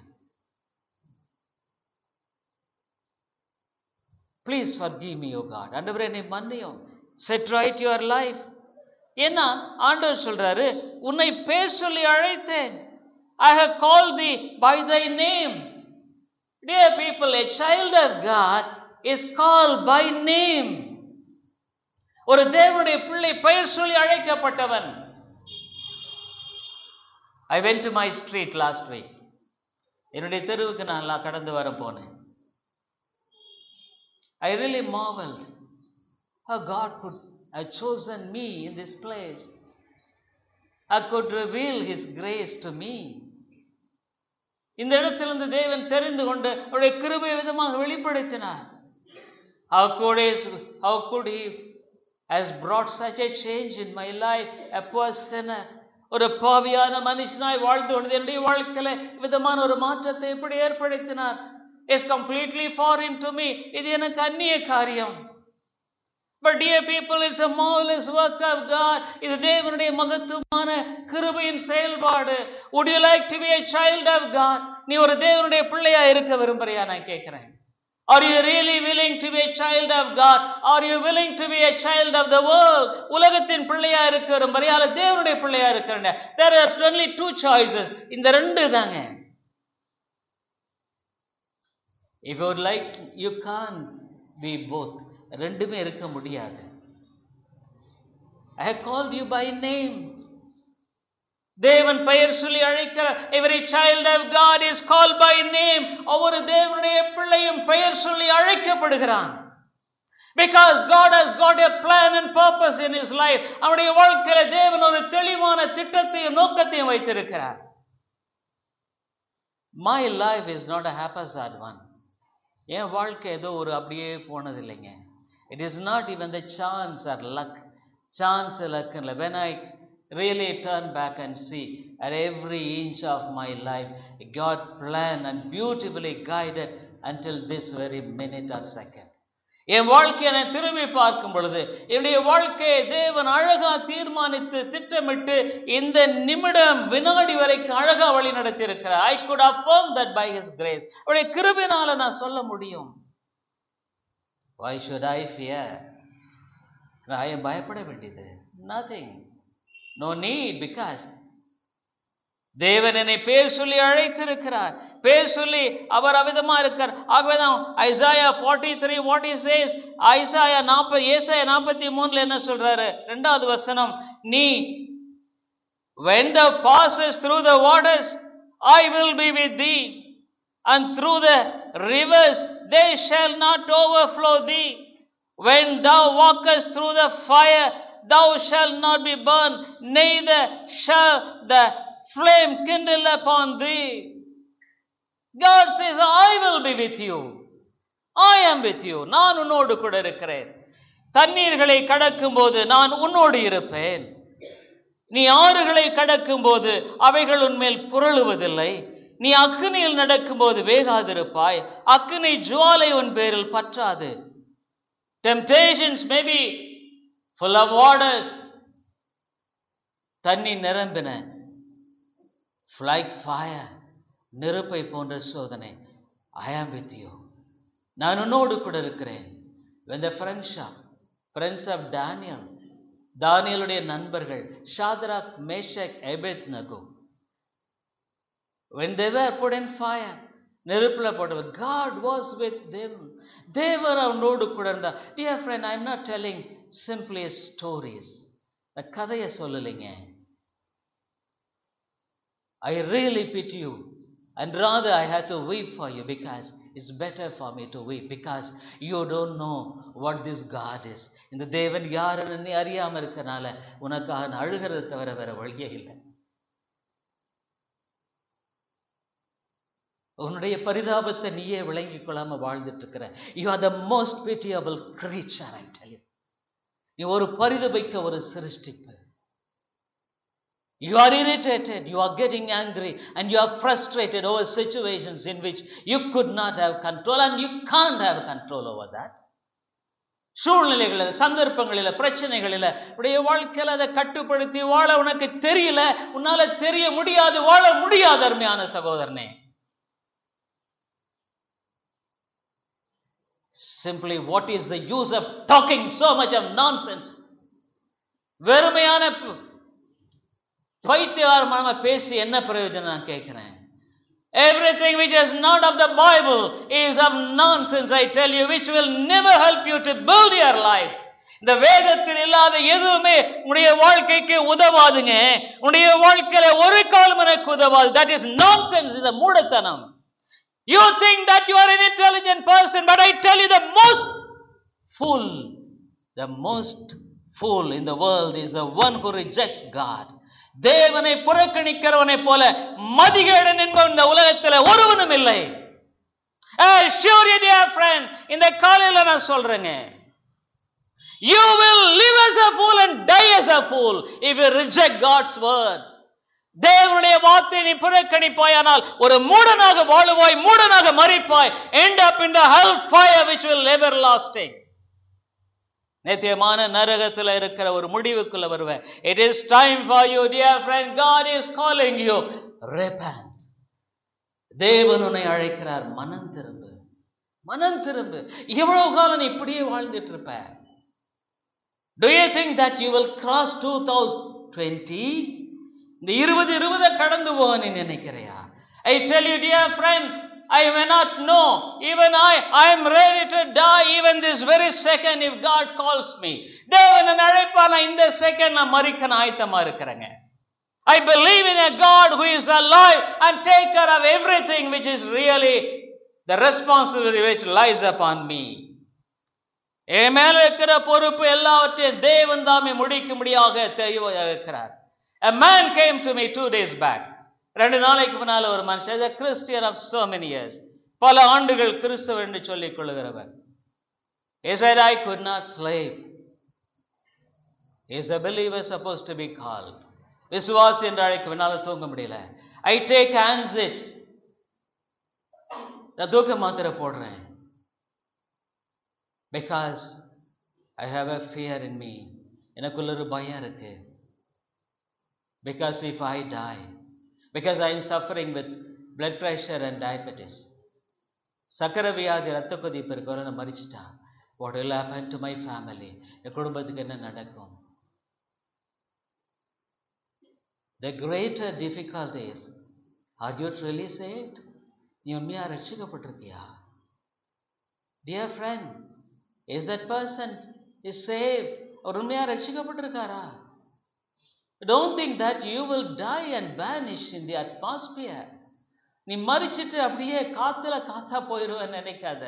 please forgive me O God ஆண்டவரே என்னை மன்னியும் செட் ரைட் யுவர் லைஃப் ஏன்னா ஆண்டவர் சொல்றாரு உன்னை பேர் சொல்லி அழைத்தேன் I have call thee by thy name dear people a child of God is call by name ஒரு தேவனுடைய பிள்ளை பெயர் சொல்லி அழைக்கப்பட்டவன் I went to my street last week என்னுடைய தெருவுக்கு நான் கடந்து வர போனேன் I really marvel how God could have chosen me in this place. I could reveal His grace to me. இந்த இடத்திலிருந்து தேவன் தெரிந்து கொண்டு அவருடைய கிருபை விதமாக வெளிப்படுத்தினார் How could, his, how could He has brought such a change in my life, a poor sinner? ஒரு பாவியான மனுஷனாய் வாழ்ந்து கொண்டு என்னுடைய வாழ்க்கையில விதமான ஒரு மாற்றத்தை எப்படி ஏற்படுத்தினார் is completely foreign to me இது எனக்கு அந்நிய காரியம் but dear people it's a marvellous work of God இது தேவனுடைய மகத்துவமான கிருபையின் செயல்பாடு would you like to be a child of god நீ ஒரு தேவனுடைய பிள்ளையா இருக்க விரும்புறியா நான் கேட்கிறேன் are you really willing to be a child of god are you willing to be a child of the world உலகத்தின் பிள்ளையா இருக்க விரும்புறியா அல்ல தேவனுடைய பிள்ளையா இருக்கிற there are only two choices இந்த ரெண்டு தாங்க If you would like, you can't be both. ரெண்டுமே இருக்க முடியாது I have called you by name. தேவன் பெயர் சொல்லி அழைக்கிறார் every child of God is called by name ஒவ்வொரு தேவனுடைய பிள்ளையும் பெயர் சொல்லி அழைக்கப்படுகிறான் because God has got a plan and purpose in his life அவனுடைய வாழ்க்கையில தேவன் ஒரு தெளிவான திட்டத்தையும் நோக்கத்தையும் வைத்திருக்கிறார் my life is not a haphazard one என் வாழ்க்கை ஏதோ ஒரு அப்படியே போனது இல்லைங்க it is not even the chance or luck chance luck இல்லை when I really turn back and see at every inch of my life God planned and beautifully guided until this very minute or second என் வாழ்க்கையை நான் திரும்பி பார்க்கும் பொழுது என்னுடைய வாழ்க்கையை தேவன் அழகா தீர்மானித்து திட்டமிட்டு இந்த நிமிடம் வினாடி வரைக்கும் அழகா வழி நடத்தி இருக்கிறார் I could affirm that by his grace அவருடைய கிருபினால நான் சொல்ல முடியும் why should I fear நான் ஏன் பயப்பட வேண்டியது nothing no need because தேவன் என்னை பேர் சொல்லி அழைத்திருக்கிறார் பேர் சொல்லி அவர் அவிதமா இருக்கார் ஆகவேதான் Isaiah forty three what is says Isaiah நாற்பது ஏசாயா நாற்பத்தி மூணுல என்ன சொல்றாரு ரெண்டாவது வசனம் நீ when thou passes through the waters I will be with thee and through the rivers they shall not overflow thee when thou walkest through the fire thou shalt not be burned neither shall the flame kindle upon thee. God says, I will be with you. I am with you. நான் உன்னோடு கூட இருக்கிறேன் தண்ணீர்களை கடக்கும் போது நான் உன்னோடு இருப்பேன் நீ ஆறுகளை கடக்கும் போது அவைகள் உன்மேல் புரளுவதில்லை நீ அக்னியில் நடக்கும்போது வேகாதிருப்பாய் அக்னி ஜுவாலை உன் பேரில் பற்றாது temptations may be full of waters தண்ணி நிரம்பின like fire நெருப்பை போன்ற சோதனை ஐ ஆம் வித் யூ நான் உன்னோடு கூட இருக்கிறேன் when the friends of friends of Daniel தானியலுடைய நண்பர்கள் Shadrach Meshach Abednego when they were put in fire நெருப்புல போட்டவர் God was with them தேவர் அவனோடு கூட இருந்தா dear friend I am not telling simply stories நான் கதையை சொல்லலைங்க I really pity you. And rather, I had to weep for you because it's better for me to weep because you don't know what this God is. இந்த தேவன் யாருன்னு நீ அறியாம இருக்கனால உனக்காக நான் அழுகிறத தவிர வேற வழியே இல்லை உன்னுடைய பரிதாபத்தை நீயே விளங்கிக் கொள்ளாம வாழ்ந்துட்டு இருக்கிற you are the most pitiable creature I tell நீ ஒரு பரிதபிக்க ஒரு சிருஷ்டிப்பு You are irritated, you are getting angry, and you are frustrated over situations in which you could not have control and you can't have control over that. சூழ்நிலைகளில் சந்தர்ப்பங்களில் பிரச்சனைகளில் உடைய வாழ்க்கையில் அதை கட்டுப்படுத்தி வாழ உனக்கு தெரியல உன்னால தெரிய முடியாது வாழ முடியாது அருமையான சகோதரனே Simply, what is the use of talking so much of nonsense? வெறுமையான பைத்தியகாரமான பேசி என்ன பிரயோஜனம் நான் கேட்கிறேன் Everything which is not of the Bible is of nonsense, I tell you, which will never help you to build your life. இந்த வேதத்தில் இல்லாத எதுவுமே உன்னுடைய வாழ்க்கைக்கு உதவாதுங்க உன்னுடைய வாழ்க்கையில ஒரு காலம் எனக்கு உதவாது தட் இஸ் நான் சென்ஸ் இந்த மூடத்தனம் you think that you are an intelligent person but I tell you the most fool the most fool in the world is the one who rejects God தேவனை புறக்கணிக்கிறவனை போல மதிகேடன் என்பவன் இந்த உலகத்துல ஒருவனும் இல்லை sure dear friend இந்த காலையில நான் சொல்றேங்க you will live as a fool and die as a fool if you reject God's word தேவனுடைய வார்த்தை நீ புறக்கணிப்பாயானால் ஒரு மூடனாக வாழுவாய் மூடனாக மறிப்பாய் end up in the hell fire which will never lasting நித்தியமான நரகத்தில் இருக்கிற ஒரு முடிவுக்குள்ள வருவேன் it is time for you dear friend God is calling you repent தேவன் உன்னை அழைக்கிறார் மனம் திரும்பு மனம் திரும்பு இவ்வளவு காலம் நீ இப்படியே வாழ்ந்துட்டு இருப்ப do you think that you will cross two thousand twenty இந்த இருபது இருபதை கடந்து போக நீ நினைக்கிறையா I tell you dear friend I may not know. Even I, I am ready to die even this very second if God calls me. தேவன் என்னை அழைப்பார் நான் இந்த செகண்ட் நான் மறிக்க நான் ஆயத்தமா இருக்கிறேங்க I believe in a God who is alive and take care of everything which is really the responsibility which lies upon me. என் மேல இருக்கிற பொறுப்பு எல்லாவற்றையும் தேவன் தாமே முடிக்கும்படியாக தெளிவாக இருக்கிறார் A man came to me two days back. ரெண்டு நாளைக்கு முன்னால ஒரு மனுஷன் a Christian of so many years. பல ஆண்டுகள் கிறிஸ்தவர் என்று சொல்லிக் கொள்கிறவர் He said, I could not sleep. Is a believer supposed to be called? விசுவாசி என்று அழைக்க என்னால தூங்க முடியல ஐ டேக் ஆன்சிட் நான் தூக்க மாத்திரை போடுறேன் because I have a fear in me எனக்குள்ள ஒரு பயம் இருக்கு because if I die because I am suffering with blood pressure and diabetes சக்கரை வியாதி ரத்த கொதிப்பு இருக்கிற நான் மறிச்சிட்டா what will happen to my family என் குடும்பத்துக்கு என்ன நடக்கும் The greater difficulty is, are you truly saved? நீ உண்மையா ரட்சிக்கப்பட்டிருக்கியா dear friend is that person is save அவர் உண்மையா ரட்சிக்கப்பட்டிருக்காரா don't think that you will die and vanish in the atmosphere நீ மறிச்சிட்டு அப்படியே காத்துல காத்தா போயிடுவேன்னு நினைக்காத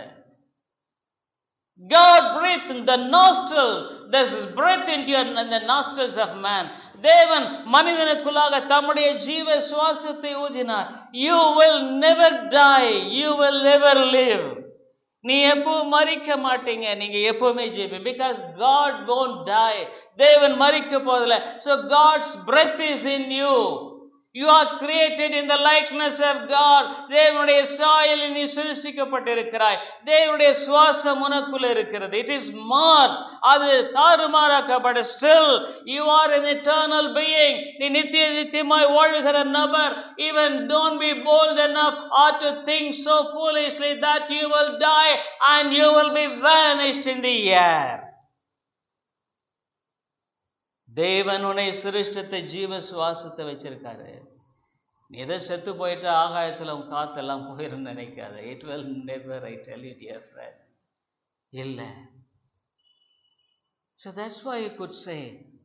God breathed in the nostrils. This is breath into your, in the nostrils of man. தேவன் மனிதனுக்குள்ளாக தம்முடைய ஜீவ சுவாசத்தை ஊதினார் you will never die you will never live நீ எப்பவும் மறிக்க மாட்டீங்க நீங்க எப்பவுமே ஜீவி பிகாஸ் காட் won't டை தேவன் மறிக்க போதில்லை so God's breath is in you you are created in the likeness of God தேவனுடைய சாயலில் நீ சிருஷ்டிக்கப்பட்டிருக்கிறாய் தேவனுடைய சுவாசம் உனக்குள்ள இருக்கிறது இட் இஸ் மார் அது தாறுமாறாக்கப்பட still you are an eternal being நீ நித்திய நித்தியமாய் வாழுகிற நபர் even don't be bold enough or to think so foolishly that you will die and you will be vanished in the air தேவன் உன்னை சிருஷ்டத்தை ஜீவ சுவாசத்தை வச்சிருக்காரு நீ எதை செத்து போயிட்டு ஆகாயத்தில் உன் காத்தெல்லாம் போயிருந்து நினைக்காத it will never I tell it dear friend இல்லை so that's why you could say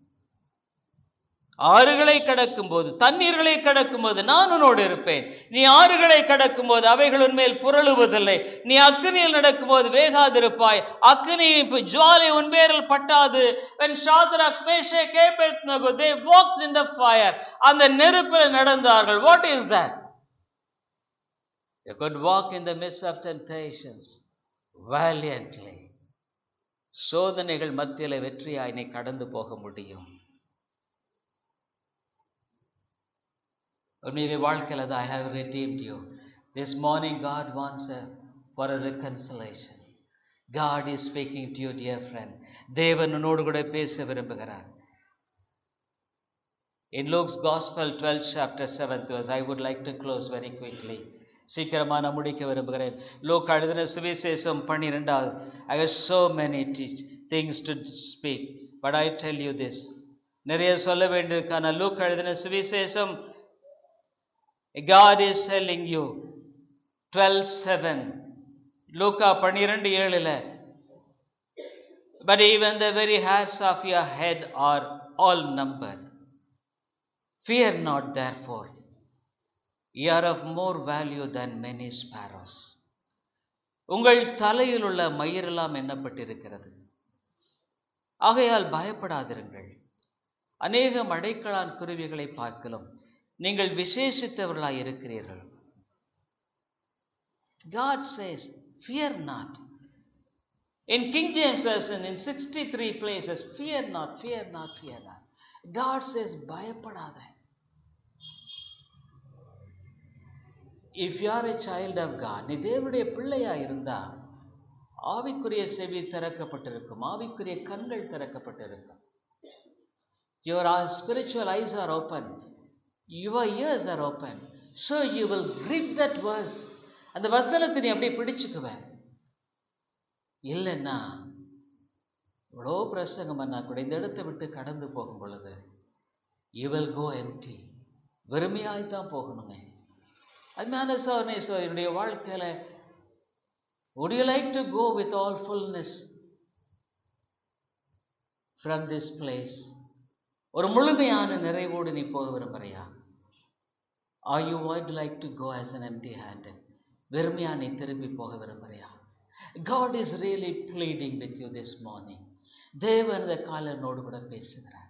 ஆறுகளை கடக்கும் போது தண்ணீர்களை கடக்கும் போது நான் உன்னோடு இருப்பேன் நீ ஆறுகளை கடக்கும் போது அவைகள் உன்மேல் புரளுவதில்லை நீ அக்னியில் நடக்கும் போது வேகாதிருப்பாய் அக்னி ஜுவாலை உன் பேரில் பட்டாது when Shadrach, Meshach, Abednego they walked in the fire அந்த நெருப்பில் நடந்தார்கள் what is that you could walk in the midst of temptations valiantly சோதனைகள் மத்தியில வெற்றியாய் நீ கடந்து போக முடியும் உண்மையிலே வாழ்க்கையில் அது I have redeemed you this morning God wants a for a reconciliation God is speaking to you dear friend தேவன் உன்னோடு கூட பேச விரும்புகிறார் in Luke's Gospel 12th chapter 7th verse I would like to close very quickly சீக்கிரமா நான் முடிக்க விரும்புகிறேன் look எழுதின சுவிசேஷம் பன்னிரெண்டாவது I have so many teach things to speak but I tell you this நிறைய சொல்ல வேண்டியிருக்கான லூக் எழுதின சுவிசேஷம் God is telling you 12 7 லூக்கா பன்னிரெண்டு ஏழுல but even the very hairs of your head are all numbered fear not therefore ye are of more value than many sparrows உங்கள் தலையில் உள்ள மயிரெல்லாம் எண்ணப்பட்டிருக்கிறது ஆகையால் பயப்படாதிருங்கள் அநேக மடைக்கலான் குருவிகளை பார்க்கலாம் நீங்கள் விசேஷித்தவர்களாய் இருக்கிறீர்கள் God says, fear not. In King James Version, in 63 places, fear not, fear not, fear not. God says, பயப்படாத If you are a child of God, நீ தேவனுடைய பிள்ளையா இருந்தா ஆவிக்குரிய செவி திறக்கப்பட்டிருக்கும் ஆவிக்குரிய கண்கள் திறக்கப்பட்டிருக்கும் Your spiritual eyes are open. Your ears are open. So you will grip that verse. அந்த வசனத்தை நீ அப்படியே பிடிச்சுக்குவ இல்லைன்னா இவ்வளோ பிரசங்கம் பண்ணா கூட இந்த இடத்தை விட்டு கடந்து போகும் பொழுது யூ வில் கோ எம்டி வெறுமையாய் தான் போகணுங்க அருமையான சோதனை என்னுடைய வாழ்க்கையில would you like to go with all fullness from this place ஒரு முழுமையான நிறைவோடு நீ போக விரும்புறியா are you would like to go as an empty handed வெறுமையா நீ திரும்பி போக விரும்புறியா God is really pleading with you this morning தேவன் இந்த காலனோடு கூட பேசுகிறார்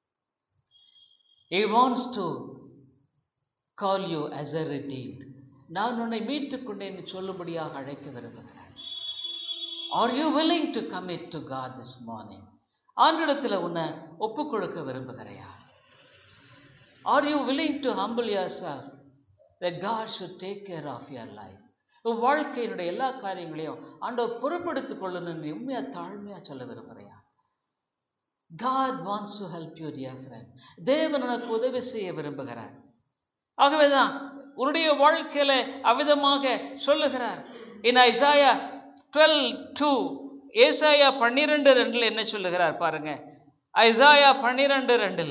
He wants to call you as a redeemed நான் உன்னை மீட்டுக் கொண்டேன் சொல்லும்படியாக அழைக்க விரும்புகிறேன் are you willing to commit to God this morning ஆண்டிடத்தில் உன்னை ஒப்புக் கொடுக்க விரும்புகிறையா are you willing to humble yourself that God should take care of your life உன் வாழ்க்கையினுடைய எல்லா காரியங்களையும் ஆண்டவர் பொறுப்படுத்திக் கொள்ளணும்னு உண்மையா தாழ்மையா சொல்ல விரும்புகிறையா God wants to help you dear friend தேவன் உனக்கு உதவி செய்ய விரும்புகிறார் ஆகவேதான் உன்னுடைய வாழ்க்கையில அவ்விதமாக சொல்லுகிறார் இன் ஐசாயா டுவெல் டூ ஏசாயா பன்னிரெண்டு ரெண்டுல என்ன சொல்லுகிறார் பாருங்க ஐசாயா பன்னிரெண்டு ரெண்டுல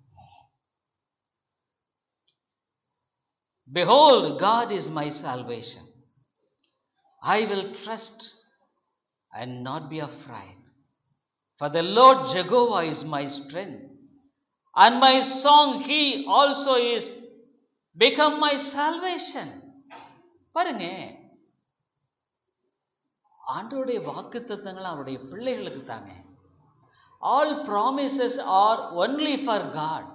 Behold, God is my salvation. I will trust and not be afraid. For the Lord Jehovah is my strength, and my song, He also is become my salvation. பாருங்க ஆண்டவருடைய வாக்கு தத்தங்கள் அவருடைய பிள்ளைகளுக்கு தாங்க all promises are only for God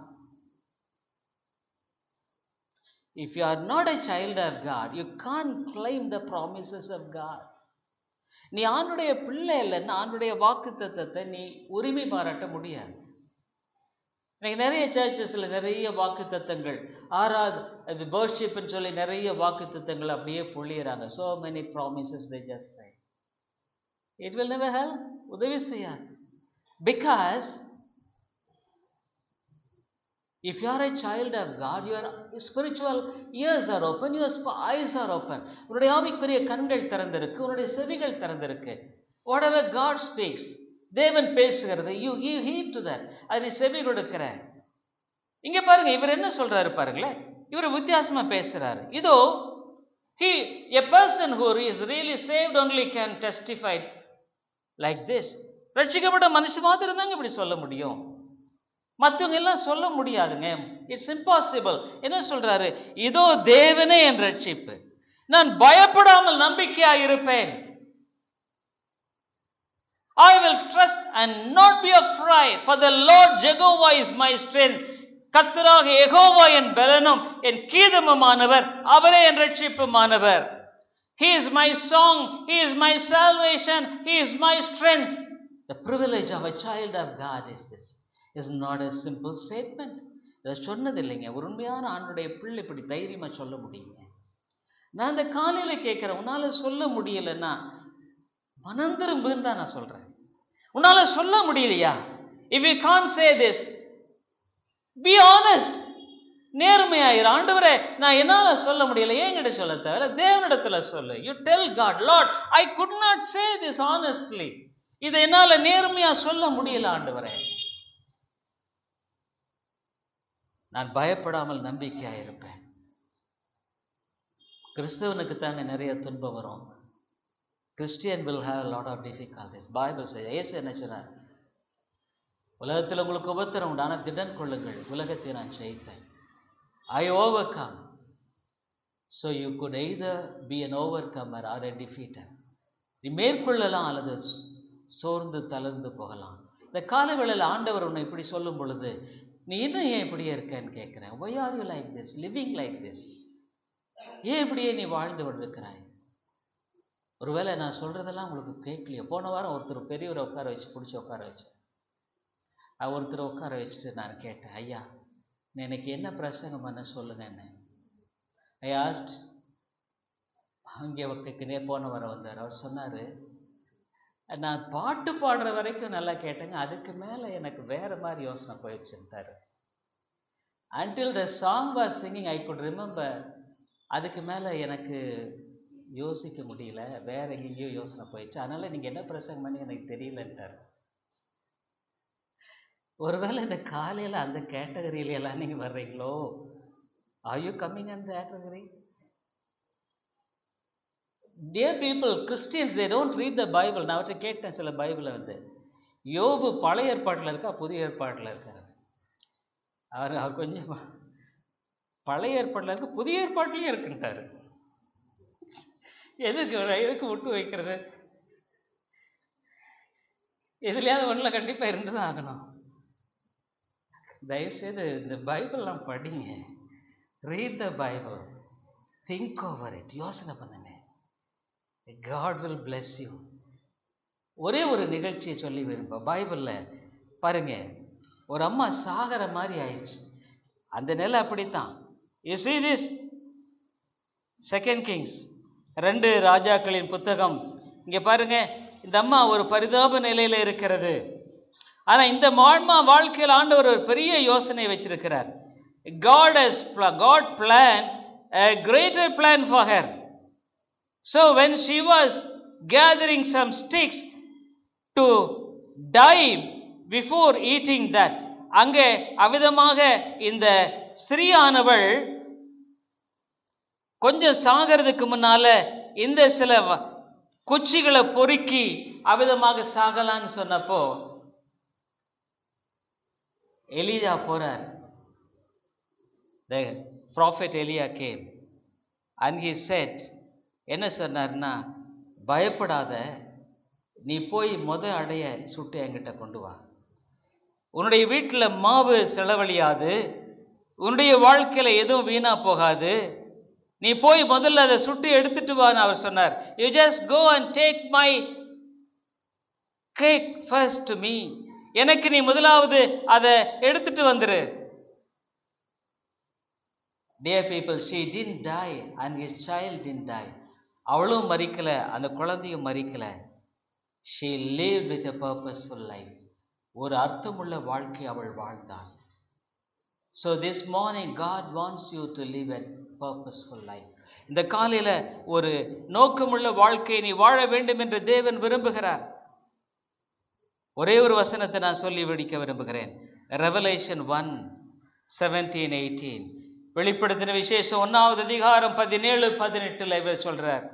if you are not a child of God you can claim the promises of God நீ ஆண்டுடைய பிள்ளை இல்லைன்னா ஆண்டுடைய வாக்கு தத்தத்தை நீ உரிமை பாராட்ட முடியாது இன்னைக்கு நிறைய சர்ச்சஸில் நிறைய வாக்கு தத்தங்கள் ஆறாவது வர்ஷிப்னு சொல்லி நிறைய வாக்கு தத்தங்கள் அப்படியே பொழியிறாங்க so many promises they just say it will never help உதவி செய்யாது because If you are a child of God, your spiritual ears are open, your eyes are open. உன்னுடைய ஆவிக்குரிய கண்கள் திறந்திருக்கு உன்னுடைய செவிகள் திறந்திருக்கு வாட் எவர் காட் ஸ்பீக்ஸ் தேவன் பேசுகிறது you you heed to that அது நீ செவி கொடுக்கிற இங்க பாருங்க இவர் என்ன சொல்றாரு பாருங்களேன் இவர் வித்தியாசமா பேசுறாரு இதோ he a person who is really saved only can testify like this ரட்சிக்கப்பட்ட மனுஷன் மாத்திரம் தாங்க இப்படி சொல்ல முடியும் மற்றவங்க எல்லாம் சொல்ல முடியாதுங்க இட்ஸ் இம்பாசிபிள் என்ன சொல்றாரு இதோ தேவனே என் ரட்சிப்பு நான் பயப்படாமல் நம்பிக்கையா இருப்பேன் I will trust and not be afraid, for the Lord Jehovah is my strength. கர்த்தராக எகோவா என் பலனும் என் கீதமுமானவர் அவரே என் ரட்சிப்புமானவர் He is my song, He is my salvation, He is my strength. The privilege of a child of God is this. Is not a simple statement. இதை சொன்னது இல்லைங்க ஒரு உண்மையான ஆண்டுடைய பிள்ளை இப்படி தைரியமா சொல்ல முடியுங்க நான் இந்த காலையில கேட்கிறேன் உன்னால சொல்ல முடியலன்னா மனம் திரும்புன்னு தான் நான் சொல்றேன் உன்னால சொல்ல முடியலையா if you can say this be honest நேர்மையாயிரு ஆண்டவரே நான் என்னால சொல்ல முடியல என்கிட்ட சொல்ல தேவை தேவனிடத்துல சொல்லு you tell God Lord I could not say this honestly இதை என்னால நேர்மையா சொல்ல முடியல ஆண்டவரே நான் பயப்படாமல் நம்பிக்கையா இருப்பேன் கிறிஸ்தவனுக்கு தாங்க நிறைய துன்பம் வரும் Christian will have lot of difficulties Bible செய்ய ஏசு என்ன சொன்னார் உலகத்தில் உங்களுக்கு உபத்திரம் உண்டு ஆனால் திடன் கொள்ளுங்கள் உலகத்தை நான் ஜெயித்தேன் I overcome so you could either be an overcomer or a defeater நீ மேற்கொள்ளலாம் அல்லது சோர்ந்து தளர்ந்து போகலாம் இந்த காலவேளையில் ஆண்டவர் உன்னை இப்படி சொல்லும் பொழுது நீ இன்னும் ஏன் இப்படியே இருக்கேன்னு கேட்குறேன் why are you like this living like this ஏன் இப்படியே நீ வாழ்ந்து கொண்டிருக்கிறாய் ஒருவேளை நான் சொல்கிறதெல்லாம் உங்களுக்கு கேட்கலையோ போன வாரம் ஒருத்தர் பெரியவரை உட்கார வச்சு பிடிச்சி உட்கார வச்சேன் ஒருத்தர் உட்கார வச்சுட்டு நான் கேட்டேன் ஐயா எனக்கு என்ன பிரசங்கம் பண்ண சொல்லுங்க என்ன ஐ ஆஸ்ட் அங்கே ஒக்கே போன வாரம் வந்தார் அவர் சொன்னார் நான் பாட்டு பாடுற வரைக்கும் நல்லா கேட்டேங்க அதுக்கு மேலே எனக்கு வேற மாதிரி யோசனை போயிடுச்சுட்டாரு until the song was singing I could remember அதுக்கு மேலே எனக்கு யோசிக்க முடியல வேற எங்கேயோ யோசனை போயிடுச்சு அதனால நீங்கள் என்ன பிரசங்கம் பண்ணி எனக்கு தெரியலன்ட்டார் ஒருவேளை இந்த காலையில் அந்த கேட்டகரியில எல்லாம் நீங்கள் வர்றீங்களோ ஆர் யூ கம்மிங் அந்த category dear people Christians they don't read the Bible நான் அவர்கிட்ட கேட்டேன் சில பைபிளை வந்து யோபு பழைய ஏற்பாட்டில் இருக்கா புதிய ஏற்பாட்டில் இருக்கார் அவர் அவர் கொஞ்சம் ப- பழைய ஏற்பாட்டில் இருக்கு புதிய ஏற்பாட்டிலையும் இருக்குன்ட்டாரு எதுக்கு எதுக்கு விட்டு வைக்கிறது எதுலையாவது ஒன்றில் கண்டிப்பாக இருந்து தான் ஆகணும் தயவுசெய்து இந்த பைபிள்லாம் படிங்க read the Bible think over it யோசனை பண்ணுங்க காட் வில் bless யூ ஒரே ஒரு நிகழ்ச்சியை சொல்லி விரும்ப பைபிளில் பாருங்க ஒரு அம்மா சாகிற மாதிரி ஆயிடுச்சு அந்த நிலை அப்படித்தான் you see this second Kings ரெண்டு ராஜாக்களின் புத்தகம் இங்கே பாருங்க இந்த அம்மா ஒரு பரிதாப நிலையில இருக்கிறது ஆனா இந்த மான்மா வாழ்க்கையில் ஆண்டவர் ஒரு பெரிய யோசனை வச்சிருக்கிறார் God has pl- God planned a greater plan for her. So when she was gathering some sticks to die before eating that, அங்கே அவிதமாக இந்த ஸ்திரீயானவள் கொஞ்சம் சாகிறதுக்கு முன்னால இந்த சில வ- குச்சிகளை பொறுக்கி அவிதமாக சாகலான்னு சொன்னப்போ எலியா போறார் the prophet எலியா came and he said என்ன சொன்னார்னா பயப்படாத நீ போய் முத அடைய சுட்டு என்கிட்ட கொண்டு வா உன்னுடைய வீட்டில் மாவு செலவழியாது உன்னுடைய வாழ்க்கையில எதுவும் வீணா போகாது நீ போய் முதல்ல அதை சுட்டு எடுத்துட்டு வான்னு அவர் சொன்னார் you just go and take my cake first to me எனக்கு நீ முதலாவது அதை எடுத்துட்டு வந்துரு dear people she didn't die and his child didn't die அவளும் மறிக்கல அந்த குழந்தையும் மறிக்கல she lived with a purposeful life ஒரு அர்த்தமுள்ள வாழ்க்கை அவள் வாழ்ந்தாள் so this morning God wants you to live a purposeful life இந்த காலையில ஒரு நோக்கமுள்ள வாழ்க்கையை நீ வாழ வேண்டும் என்று தேவன் விரும்புகிறார் ஒரே ஒரு வசனத்தை நான் சொல்லி முடிக்க விரும்புகிறேன் ரெவலேஷன் ஒன் செவன்டீன் எயிட்டீன் வெளிப்படுத்தின விசேஷம் ஒன்னாவது அதிகாரம் பதினேழு பதினெட்டுல இவர் சொல்றார்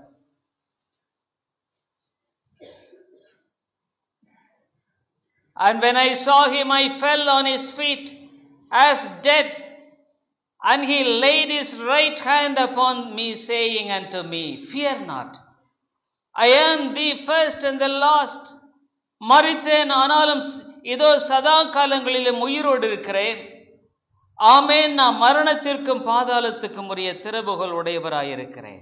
And when I saw him, I fell on his feet as dead. And he laid his right hand upon me, saying unto me, Fear not. I am the first and the last. மறித்தேன் ஆனாலும் ஸ்- இதோ சதா காலங்களிலும் உயிரோடு இருக்கிறேன் ஆமேன் நான் மரணத்திற்கும் பாதாளத்துக்கும் உரிய திறவுகள் உடையவராயிருக்கிறேன்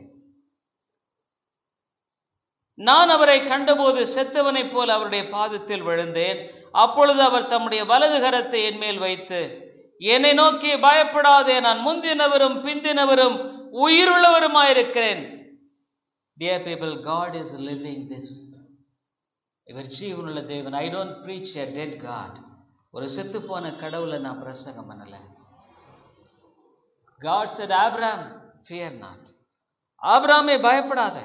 நான் அவரை கண்டபோது செத்தவனைப் போல அவருடைய பாதத்தில் விழுந்தேன் அப்பொழுது அவர் தம்முடைய வலது கரத்தை என் மேல் வைத்து என்னை நோக்கி பயப்படாதே நான் முந்தினவரும் பிந்தினவரும் உயிருள்ளவருமாயிருக்கிறேன் Dear people, God is living this. இவர் ஜீவனுள்ள தேவன் I don't preach a dead God ஒரு செத்துப்போன கடவுளை நான் பிரசங்கம் பண்ணல God said Abram fear not ஆபிராமே பயப்படாத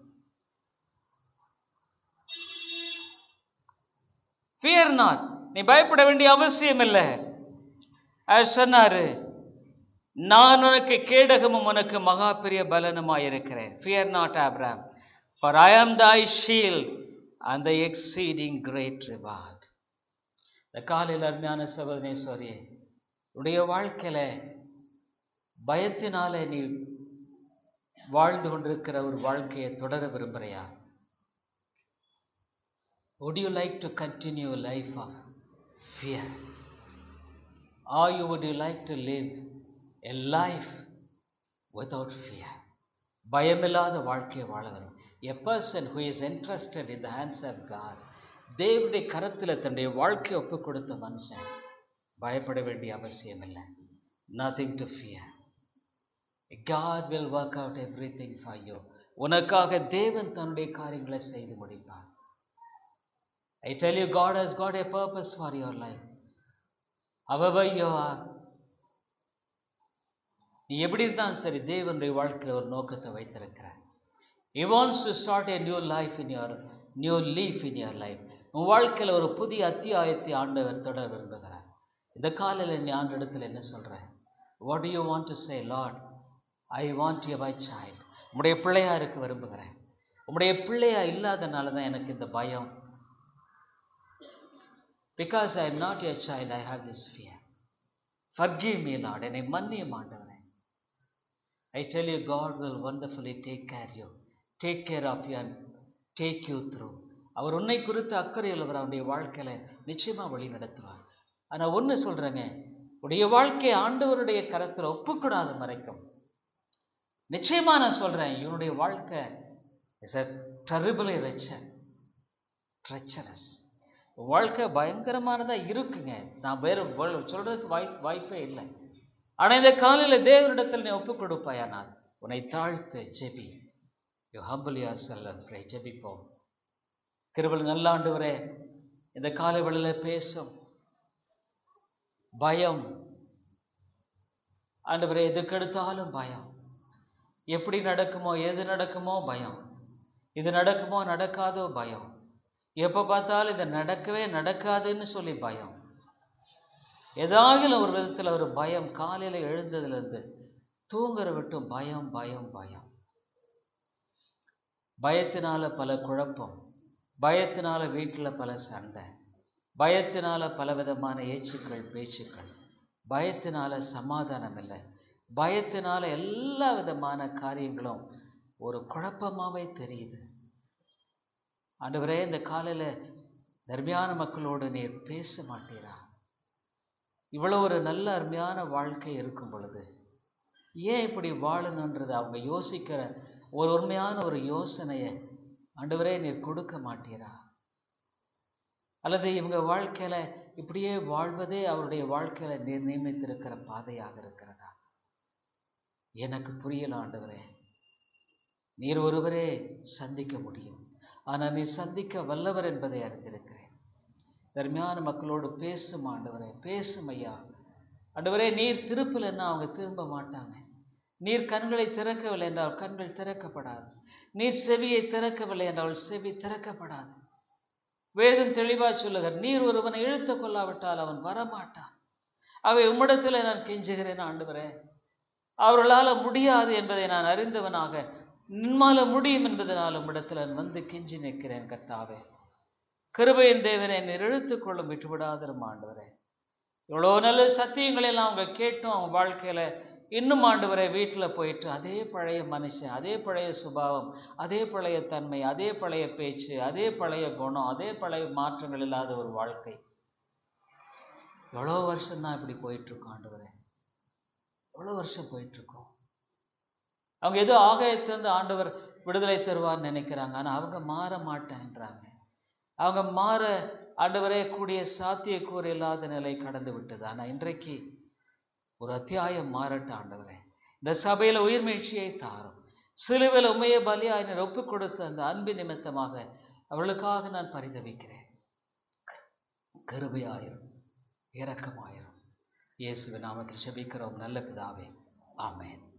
ஃபியர் நாட் நீ பயப்பட வேண்டிய அவசியம் இல்லை அவர் சொன்னாரு நான் உனக்கு கேடகமும் உனக்கு மகா பெரிய பலனுமாய் இருக்கிறேன் fear not Abram for I am thy shield and the exceeding great reward இந்த காலையில் அருமையான சகோதரேஸ்வரி உடைய வாழ்க்கையில பயத்தினாலே நீ வாழ்ந்து கொண்டிருக்கிற ஒரு வாழ்க்கையை தொடர விரும்புறியா would you like to continue a life of fear or you would you like to live a life without fear பயமில்லாத வாழ்க்கையை வாழ வரும் a person who is interested in the hands of God தேவனுடைய கரத்தில் தன்னுடைய வாழ்க்கையை ஒப்பு கொடுத்த மனுஷன் பயப்பட வேண்டிய அவசியம் இல்லை nothing to fear God will work out everything for you உனக்காக தேவன் தன்னுடைய காரியங்களை செய்து முடிப்பார் I tell you God has got a purpose for your life however you are நீ எப்படி இருந்தாலும் சரி தேவனுடைய வாழ்க்கையில் ஒரு நோக்கத்தை வைத்திருக்கிற He wants to start a new life in your new leaf in your life உன் வாழ்க்கையில் ஒரு புதிய அத்தியாயத்தை ஆண்டவர் தொடர விரும்புகிறார் இந்த காலையில் நீ ஆண்டிடத்தில் என்ன சொல்ற what do you want to say Lord I want you my child உடைய பிள்ளையாருக்கு விரும்புகிறேன் உம்முடைய பிள்ளையா இல்லாதனால தான் எனக்கு இந்த பயம் because I am not your child I have this fear forgive me Lord என்னை மன்னியும் ஆண்டவரே I tell you God will wonderfully take care you take care of you and take you through அவர் உன்னை குறித்து அக்கறை உள்ளவர் அவருடைய வாழ்க்கையில நிச்சயமா வழி நடத்துவார் ஆனா ஒன்று சொல்றேங்க உடைய வாழ்க்கை ஆண்டவருடைய கரத்தில் ஒப்புக்கூடாது மறைக்கும் நிச்சயமா நான் சொல்றேன் இவனுடைய வாழ்க்கை is a terribly richer treacherous வாழ்க்கை பயங்கரமானதா இருக்குங்க நான் வேற வேற சொல்றதுக்கு வாய் வாய்ப்பே இல்லை ஆனா இந்த காலையில தேவனிடத்தில் நீ ஒப்பு கொடுப்பாயானால் உன்னை தாழ்த்து ஜெபி you humble yourself and pray ஜெபிப்போம் கிருபல் நல்லாண்டவரே இந்த காலை வேளையில பேசும் பயம் ஆண்டவரே எதுக்கெடுத்தாலும் பயம் எப்படி நடக்குமோ எது நடக்குமோ பயம் இது நடக்குமோ நடக்காதோ பயம் எப்போ பார்த்தாலும் இது நடக்கவே நடக்காதுன்னு சொல்லி பயம் ஏதாகிலும் ஒரு விதத்தில் ஒரு பயம் காலையில் எழுந்ததுலேருந்து தூங்குற விட்டும் பயம் பயம் பயம் பயத்தினால பல குழப்பம் பயத்தினால வீட்டில் பல சண்டை பயத்தினால பலவிதமான ஏச்சுக்கள் பேச்சுக்கள் பயத்தினால சமாதானம் இல்லை பயத்தினால எல்லா விதமான காரியங்களும் ஒரு குழப்பமாவே தெரியுது ஆண்டவரே இந்த காலையில் தர்மியான மக்களோடு நீர் பேச மாட்டீரா இவ்வளோ ஒரு நல்ல அருமையான வாழ்க்கை இருக்கும் பொழுது ஏன் இப்படி வாழணுன்றது அவங்க யோசிக்கிற ஒரு உண்மையான ஒரு யோசனையை ஆண்டவரே நீர் கொடுக்க மாட்டீரா அல்லது இவங்க வாழ்க்கையில இப்படியே வாழ்வதே அவருடைய வாழ்க்கையில நீர் நியமித்திருக்கிற பாதையாக இருக்கிறதா எனக்கு புரியல ஆண்டவரே நீர் ஒருவரே சந்திக்க முடியும் ஆனால் நீர் சந்திக்க வல்லவர் என்பதை அறிந்திருக்கிறேன் தர்மியான மக்களோடு பேசும் ஆண்டவரே பேசும் ஐயா ஆண்டவரே நீர் திருப்பலைன்னா அவங்க திரும்ப மாட்டாங்க நீர் கண்களை திறக்கவில்லை என்றால் கண்கள் திறக்கப்படாது நீர் செவியை திறக்கவில்லை என்றால் செவி திறக்கப்படாது வேதம் தெளிவா சொல்லுகிறார் நீர் ஒருவனை இழுத்து கொள்ளாவிட்டால் அவன் வரமாட்டான் அவை உம்மிடத்தில் நான் கெஞ்சுகிறேன் ஆண்டவரே அவர்களால் முடியாது என்பதை நான் அறிந்தவனாக நின்மால முடியும் என்பதனால் உம்மிடத்தில் நான் வந்து கெஞ்சி நிற்கிறேன் கர்த்தாவே கிருபையின் தேவனை நீர் இழுத்துக் கொள்ளும் விட்டுவிடாதிரும் ஆண்டவரே இவ்வளோ நல்ல சத்தியங்களை எல்லாம் அவங்க கேட்டும் அவங்க வாழ்க்கையில இன்னும் ஆண்டவரை வீட்டில் போயிட்டு அதே பழைய மனுஷன் அதே பழைய சுபாவம் அதே பழைய தன்மை அதே பழைய பேச்சு அதே பழைய குணம் அதே பழைய மாற்றங்கள் இல்லாத ஒரு வாழ்க்கை எவ்வளோ வருஷம் தான் இப்படி போயிட்டு இருக்கோம் ஆண்டவரே எவ்வளோ வருஷம் போயிட்டு இருக்கோம் அவங்க ஏதோ ஆகாயத்திலிருந்து ஆண்டவர் விடுதலை தருவார்னு நினைக்கிறாங்க ஆனால் அவங்க மாற மாட்டேன்றாங்க அவங்க மாற ஆண்டவரே கூடிய சாத்தியக்கூறு இல்லாத நிலை கடந்து விட்டது ஆனால் இன்றைக்கு ஒரு அத்தியாயம் மாறட்ட ஆண்டவரே இந்த சபையில உயிர் மீழ்ச்சியை தாரும் சிலுவையில் உண்மையை பலியாய் நீர் ஒப்புக் கொடுத்த அந்த அன்பு நிமித்தமாக அவளுக்காக நான் பரிதவிக்கிறேன் கருமையாயிரும் இரக்கமாயிரும் இயேசுவின் நாமத்தில் செபிக்கிறோம் நல்ல பிதாவே ஆமென்